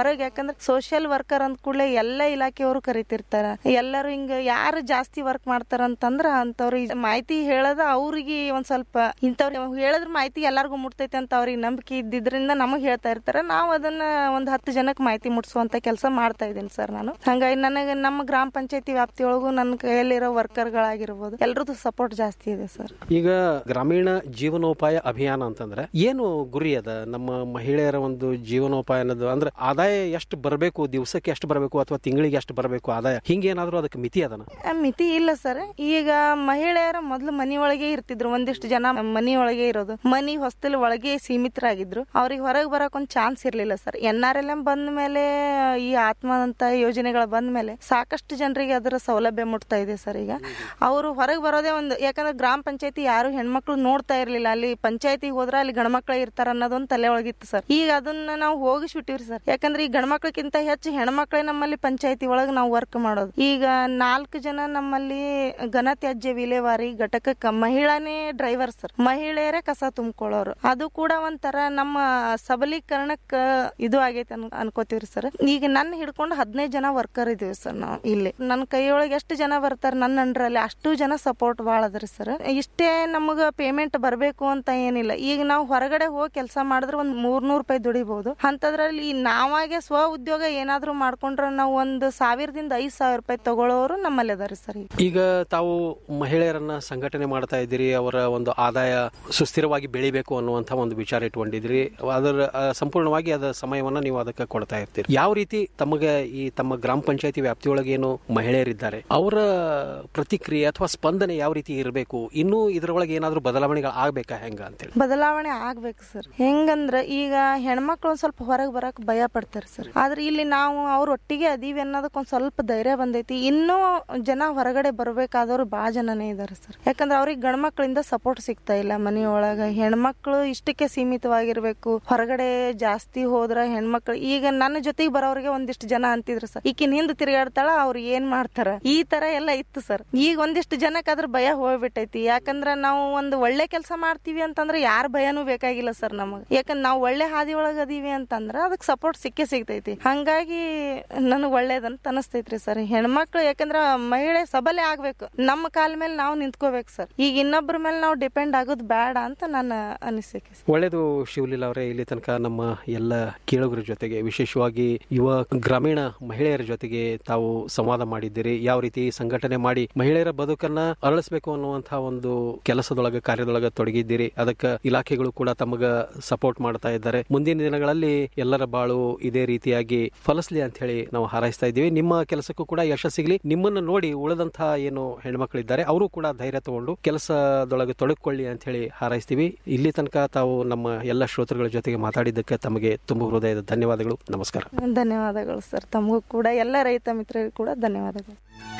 ಹೊರಗೆ ಯಾಕಂದ್ರೆ ಸೋಷಿಯಲ್ ವರ್ಕರ್ ಅಂದ ಕೂಡಲೇ ಎಲ್ಲ ಇಲಾಖೆಯವರು ಕರಿತಿರ್ತಾರ ಎಲ್ಲರೂ ಹಿಂಗ ಯಾರು ಜಾಸ್ತಿ ವರ್ಕ್ ಮಾಡ್ತಾರ ಅಂತಂದ್ರ ಅಂತವ್ರಿಗೆ ಮಾಹಿತಿ ಹೇಳದ ಅವ್ರಿಗೆ ಒಂದ್ ಸ್ವಲ್ಪ ಇಂಥವ್ರಿಗೆ ಹೇಳಿದ್ರ ಮಾಹಿತಿ ಎಲ್ಲಾರ್ಗು ಮುಟ್ತೈತೆ ಅಂತ ಅವ್ರಿಗೆ ನಂಬಿಕೆ ಇದ್ದಿದ್ರಿಂದ ನಮಗ್ ಹೇಳ್ತಾ ಇರ್ತಾರ ನಾವು ಅದನ್ನ ಒಂದ್ ಹತ್ತು ಜನಕ್ಕೆ ಮಾಹಿತಿ ಮುಟ್ಸುವಂತ ಕೆಲಸ ಮಾಡ್ತಾ ಇದ್ದೀನಿ ಸರ್ ನಾನು ಹಂಗಾಗಿ ನನಗೆ ನಮ್ಮ ಗ್ರಾಮ ಪಂಚಾಯತಿ ವ್ಯಾಪ್ತಿಯೊಳಗು ನನ್ನ ಕೈಯಲ್ಲಿರೋ ವರ್ಕರ್ಗಳಾಗಿರ್ಬೋದು ಎಲ್ರದ್ದು ಸಪೋರ್ಟ್ ಜಾಸ್ತಿ ಇದೆ ಸರ್ ಈಗ ಗ್ರಾಮೀಣ ಜೀವನೋಪಾಯ ಅಭಿಯಾನ ಅಂತಂದ್ರೆ ಏನು ಗುರಿ ಅದ ನಮ್ಮ ಮಹಿಳೆಯರ ಒಂದು ಜೀವನೋಪಾಯ ಅನ್ನೋದು ಅಂದ್ರೆ ಆದಾಯ ಎಷ್ಟು ಬರಬೇಕು ದಿವಸಕ್ಕೆ ಎಷ್ಟು ಬರಬೇಕು ಅಥವಾ ತಿಂಗಳಿಗೆ ಎಷ್ಟು ಬರಬೇಕು ಆದಾಯ ಹಿಂಗೇನಾದ್ರೂ ಅದಕ್ಕೆ ಮಿತಿ ಅದನ ಆ, ಮಿತಿ ಇಲ್ಲ ಸರ್ ಈಗ ಮಹಿಳೆಯರ ಮೊದಲು ಮನಿ ಒಳಗೆ ಇರ್ತಿದ್ರು ಒಂದಿಷ್ಟು ಜನ ಮನಿ ಒಳಗೆ ಇರೋದು ಮನಿ ಹೊಸ್ತಲ್ ಒಳಗೆ ಸೀಮಿತರಾಗಿದ್ರು ಅವ್ರಿಗೆ ಹೊರಗೆ ಬರಕ್ ಒಂದ್ ಚಾನ್ಸ್ ಇರ್ಲಿಲ್ಲ sir N R L M ಬಂದ ಮೇಲೆ ಈ ಆತ್ಮ ಅಂತ ಯೋಜನೆಗಳು ಬಂದ ಮೇಲೆ ಸಾಕಷ್ಟು ಜನರಿಗೆ ಅದರ ಸೌಲಭ್ಯ ಮುಟ್ತಾ ಇದೆ ಸರ್ ಈಗ ಅವರು ಹೊರಗೆ ಬರೋದೇ ಒಂದು ಯಾಕಂದ್ರೆ ಗ್ರಾಮ ಪಂಚಾಯತಿ ಯಾರು ಹೆಣ್ಮಕ್ಳು ನೋಡ್ತಾ ಇರ್ಲಿಲ್ಲ ಅಲ್ಲಿ ಪಂಚಾಯತಿ ಹೋದ್ರೆ ಅಲ್ಲಿ ಗಣಮಕ್ಳು ಇರ್ತಾರ ಅನ್ನೋದೊಂದು ತಲೆ ಒಳಗಿತ್ತು ಸರ್ ಈಗ ಅದನ್ನ ನಾವು ಹೋಗಿಸ್ಬಿಟ್ಟಿವ್ರಿ ಸರ್ ಯಾಕಂದ್ರೆ ಈ ಗಣಮಕ್ಳಕ್ಕಿಂತ ಹೆಚ್ಚು ಹೆಣ್ಮಕ್ಳೇ ನಮ್ಮಲ್ಲಿ ಪಂಚಾಯತಿ ಒಳಗೆ ನಾವು ವರ್ಕ್ ಮಾಡೋದು ಈಗ ನಾಲ್ಕು ಜನ ನಮ್ಮಲ್ಲಿ ಘನತ್ಯಾಜ್ಯ ವಿಲೇವಾರಿ ಘಟಕಕ್ಕೆ ಮಹಿಳಾನೇ ಡ್ರೈವರ್ ಸರ್ ಮಹಿಳೆಯರೇ ಕಸ ತುಂಬಿಕೊಳ್ಳೋರು ಅದು ಕೂಡ ಒಂಥರ ನಮ್ಮ ಸಬಲೀಕರಣಕ್ಕ ಇದು ಆಗೈತೆ ಅನ್ ಅನ್ಕೋತೀವ್ರಿ ಸರ್ ಈಗ ನನ್ನ ಹಿಡ್ಕೊಂಡು ಹದಿನೈದು ಜನ ವರ್ಕರ್ ಇದೀವಿ ಸರ್ ನಾವು ಇಲ್ಲಿ ನನ್ನ ಕೈಯೊಳಗೆ ಎಷ್ಟು ಜನ ಬರ್ತಾರೆ ನನ್ನ ಅಂಡ್ರಲ್ಲಿ ಅಷ್ಟು ಜನ ಸಪೋರ್ಟ್ ಭಾಳ ಅದ್ರಿ ಸರ್ ಇಷ್ಟೇ ನಮಗ ಪೇಮೆಂಟ್ ಬರಬೇಕು ಅಂತ ಏನಿಲ್ಲ ಈಗ ನಾವು ಹೊರಗಡೆ ಹೋಗಿ ಕೆಲಸ ಮಾಡಿದ್ರೆ ಒಂದ್ ಮೂರ್ನೂರು ರೂಪಾಯಿ ದುಡಿಬಹುದು ಅಂತದ್ರಲ್ಲಿ ಈ ನಾವಾಗೆ ಸ್ವ ಉದ್ಯೋಗ ಏನಾದ್ರೂ ಮಾಡ್ಕೊಂಡ್ರೆ ನಾವು ಒಂದು ಸಾವಿರದಿಂದ ಐದ್ ಸಾವಿರ ರೂಪಾಯಿ ತಗೊಳ್ಳೋರು ನಮ್ಮಲ್ಲಿ ಅದಾರಿ ಸರ್ ಈಗ ಈಗ ತಾವು ಮಹಿಳೆಯರನ್ನ ಸಂಘಟನೆ ಮಾಡ್ತಾ ಇದ್ದೀರಿ ಅವರ ಒಂದು ಆದಾಯ ಸುಸ್ಥಿರವಾಗಿ ಬೆಳಿಬೇಕು ಅನ್ನುವಂಥ ಒಂದು ವಿಚಾರ ಇಟ್ಕೊಂಡಿದ್ರಿ ಅದರ ಆ, ಸಂಪೂರ್ಣವಾಗಿ ಅದರ ಸಮಯವನ್ನ ನೀವು ಅದಕ್ಕೆ ಕೊಡ್ತಾ ಇರ್ತೀರಿ ಯಾವ ರೀತಿ ತಮಗೆ ಈ ತಮ್ಮ ಗ್ರಾಮ ಪಂಚಾಯತಿ ವ್ಯಾಪ್ತಿಯೊಳಗೆ ಏನು ಮಹಿಳೆಯರಿದ್ದಾರೆ ಅವರ ಪ್ರತಿಕ್ರಿಯೆ ಅಥವಾ ಸ್ಪಂದನೆ ಯಾವ ರೀತಿ ಇರಬೇಕು ಇನ್ನೂ ಇದರೊಳಗೆ ಏನಾದರೂ ಬದಲಾವಣೆಗಳು ಆಗ್ಬೇಕಾ ಹೆಂಗ ಅಂತೇಳಿ ಬದಲಾವಣೆ ಆಗ್ಬೇಕು ಸರ್ ಹೆಂಗಂದ್ರ ಈಗ ಹೆಣ್ಮಕ್ಳು ಒಂದ್ ಸ್ವಲ್ಪ ಹೊರಗೆ ಬರಕ್ ಭಯ ಪಡ್ತಾರೆ ಸರ್ ಆದ್ರೆ ಇಲ್ಲಿ ನಾವು ಅವ್ರ ಒಟ್ಟಿಗೆ ಅದೀವಿ ಅನ್ನೋದಕ್ಕೆ ಒಂದ್ ಸ್ವಲ್ಪ ಧೈರ್ಯ ಬಂದೈತಿ ಇನ್ನೂ ಜನ ಹೊರಗಡೆ ಬರ್ಬೇಕಾದವ್ರು ಬಾಳ ಜನನೇ ಇದಾರೆ ಸರ್ ಯಾಕಂದ್ರೆ ಅವ್ರಿಗೆ ಗಂಡ್ಮಕ್ಳಿಂದ ಸಪೋರ್ಟ್ ಸಿಗ್ತಾ ಇಲ್ಲ ಮನೆಯೊಳಗ ಹೆಣ್ಮಕ್ಳು ಇಷ್ಟಕ್ಕೆ ಸೀಮಿತವಾಗಿರ್ಬೇಕು ಹೊರಗಡೆ ಜಾಸ್ತಿ ಹೋದ್ರ ಹೆಣ್ಮಕ್ಳು ಈಗ ನನ್ನ ಜೊತೆಗೆ ಬರೋರಿಗೆ ಒಂದಿಷ್ಟು ಜನ ಅಂತಿದ್ರು ಸರ್ ಈಕಿನ ಹಿಂದ್ ತಿರುಗಾಡ್ತಾಳ ಅವ್ರು ಏನ್ ಮಾಡ್ತಾರ ಈ ತರ ಎಲ್ಲ ಇತ್ತು ಸರ್ ಈಗ ಒಂದಿಷ್ಟು ಜನಕ್ಕೆ ಅದ್ರ ಭಯ ಹೋಗ್ಬಿಟ್ಟೈತಿ ಯಾಕಂದ್ರ ನಾವು ಒಂದು ಒಳ್ಳೆ ಕೆಲಸ ಮಾಡ್ತೀವಿ ಅಂತಂದ್ರೆ ಯಾರ ಭಯನೂ ಬೇಕಾಗಿಲ್ಲ ಸರ್ ನಮಗ್ ಯಾಕಂದ್ರೆ ನಾವು ಒಳ್ಳೆ ಹಾದಿ ಒಳಗ ಅದೀವಿ ಅಂತಂದ್ರ ಅದಕ್ಕೆ ಸಪೋರ್ಟ್ ಸಿಕ್ಕೇ ಸಿಗ್ತೈತಿ ಹಂಗಾಗಿ ನನಗ್ ಒಳ್ಳೇದಂತ ಅನಸ್ತೈತ್ರಿ ಸರ್ ಹೆಣ್ಮಕ್ಳು ಯಾಕಂದ್ರ ಮಹಿಳೆ ಸಬಲೆ ಆಗ್ಬೇಕು ನಮ್ಮ ಕಾಲ ಮೇಲೆ ನಾವು ನಿಂತ್ಕೋಬೇಕು ಸರ್ ಈಗ ಇನ್ನೊಬ್ಬರ ಮೇಲೆ ನಾವು ಡಿಪೆಂಡ್ ಆಗೋದು ಬೇಡ ಅಂತ ನನ್ನ ಅನಿಸಿಕೆ ಒಳ್ಳೆಯದು ಶಿವಲೀಲ ಅವರೇ ಇಲ್ಲಿ ತನಕ ನಮ್ಮ ಎಲ್ಲ ಕೇಳುಗರ ಜೊತೆಗೆ ವಿಶೇಷವಾಗಿ ಯುವ ಗ್ರಾಮೀಣ ಮಹಿಳೆಯರ ಜೊತೆಗೆ ತಾವು ಸಂವಾದ ಮಾಡಿದ್ದೀರಿ ಯಾವ ರೀತಿ ಸಂಘಟನೆ ಮಾಡಿ ಮಹಿಳೆಯರ ಬದುಕನ್ನ ಅರಳಿಸಬೇಕು ಅನ್ನುವಂತಹ ಒಂದು ಕೆಲಸದೊಳಗ ಕಾರ್ಯದೊಳಗ ತೊಡಗಿದ್ದೀರಿ ಅದಕ್ಕೆ ಇಲಾಖೆಗಳು ಕೂಡ ತಮಗ ಸಪೋರ್ಟ್ ಮಾಡ್ತಾ ಇದ್ದಾರೆ ಮುಂದಿನ ದಿನಗಳಲ್ಲಿ ಎಲ್ಲರ ಬಾಳು ಇದೇ ರೀತಿಯಾಗಿ ಫಲಿಸ್ಲಿ ಅಂತ ಹೇಳಿ ನಾವು ಹಾರೈಸ್ತಾ ಇದ್ದೀವಿ ನಿಮ್ಮ ಕೆಲಸಕ್ಕೂ ಕೂಡ ಯಶಸ್ಸು ಸಿಗ್ಲಿ ನಿಮ್ಮನ್ನು ನೋಡಿ ಉಳಿದಂತಹ ಏನು ಹೆಣ್ಮಕ್ಳಿದ್ದಾರೆ ಅವರು ಕೂಡ ಧೈರ್ಯ ತಗೊಂಡು ಕೆಲಸದೊಳಗೆ ತೊಡಗಿಕೊಳ್ಳಿ ಅಂತ ಹೇಳಿ ಹಾರೈಸ್ತೀವಿ ಇಲ್ಲಿ ತನಕ ತಾವು ನಮ್ಮ ಎಲ್ಲ ಶ್ರೋತೃಗಳ ಜೊತೆಗೆ ಮಾತಾಡಿದ್ದಕ್ಕೆ ತಮಗೆ ತುಂಬ ಹೃದಯದ ಧನ್ಯವಾದಗಳು ನಮಸ್ಕಾರ ಧನ್ಯವಾದಗಳು ಸರ್ ತಮಗೂ ಕೂಡ ಎಲ್ಲ ರೈತ ಮಿತ್ರರಿಗೂ ಕೂಡ ಧನ್ಯವಾದಗಳು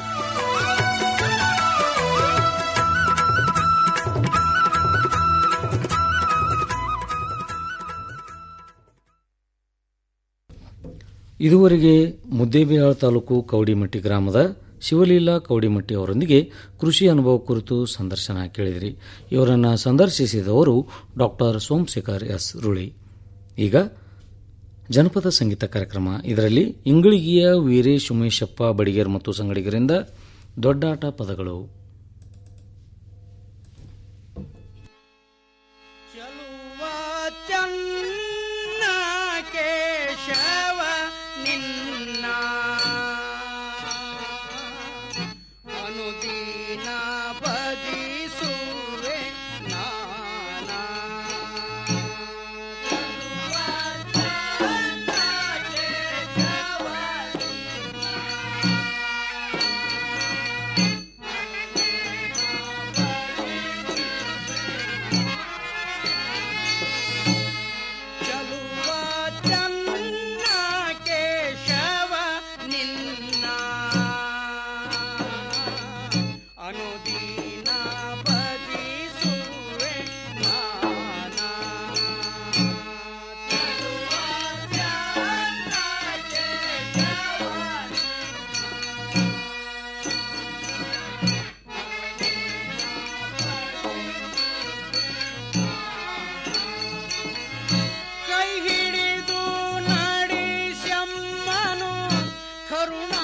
ಇದುವರೆಗೆ ಮುದ್ದೇಬಿಹಾಳ್ ತಾಲೂಕು ಕೌಡಿಮಟ್ಟಿ ಗ್ರಾಮದ ಶಿವಲೀಲಾ ಕೌಡಿಮಟ್ಟಿ ಅವರೊಂದಿಗೆ ಕೃಷಿ ಅನುಭವ ಕುರಿತು ಸಂದರ್ಶನ ಕೇಳಿದಿರಿ ಇವರನ್ನು ಸಂದರ್ಶಿಸಿದವರು ಡಾಕ್ಟರ್ ಸೋಮಶೇಖರ್ ಎಸ್ ರುಳಿ ಈಗ ಜನಪದ ಸಂಗೀತ ಕಾರ್ಯಕ್ರಮ ಇದರಲ್ಲಿ ಇಂಗಳಿಗೆಯ ವೀರೇಶ್ ಉಮೇಶಪ್ಪ ಬಡಿಗೇರ್ ಮತ್ತು ಸಂಗಡಿಗರಿಂದ ದೊಡ್ಡಾಟ ಪದಗಳು ಚನ್ನ ಕೇಶವ ನಿನ್ನ ಅನುದೀನ ಭಜಿಸುವೆ ನಾನಾ ಕರುಣಾ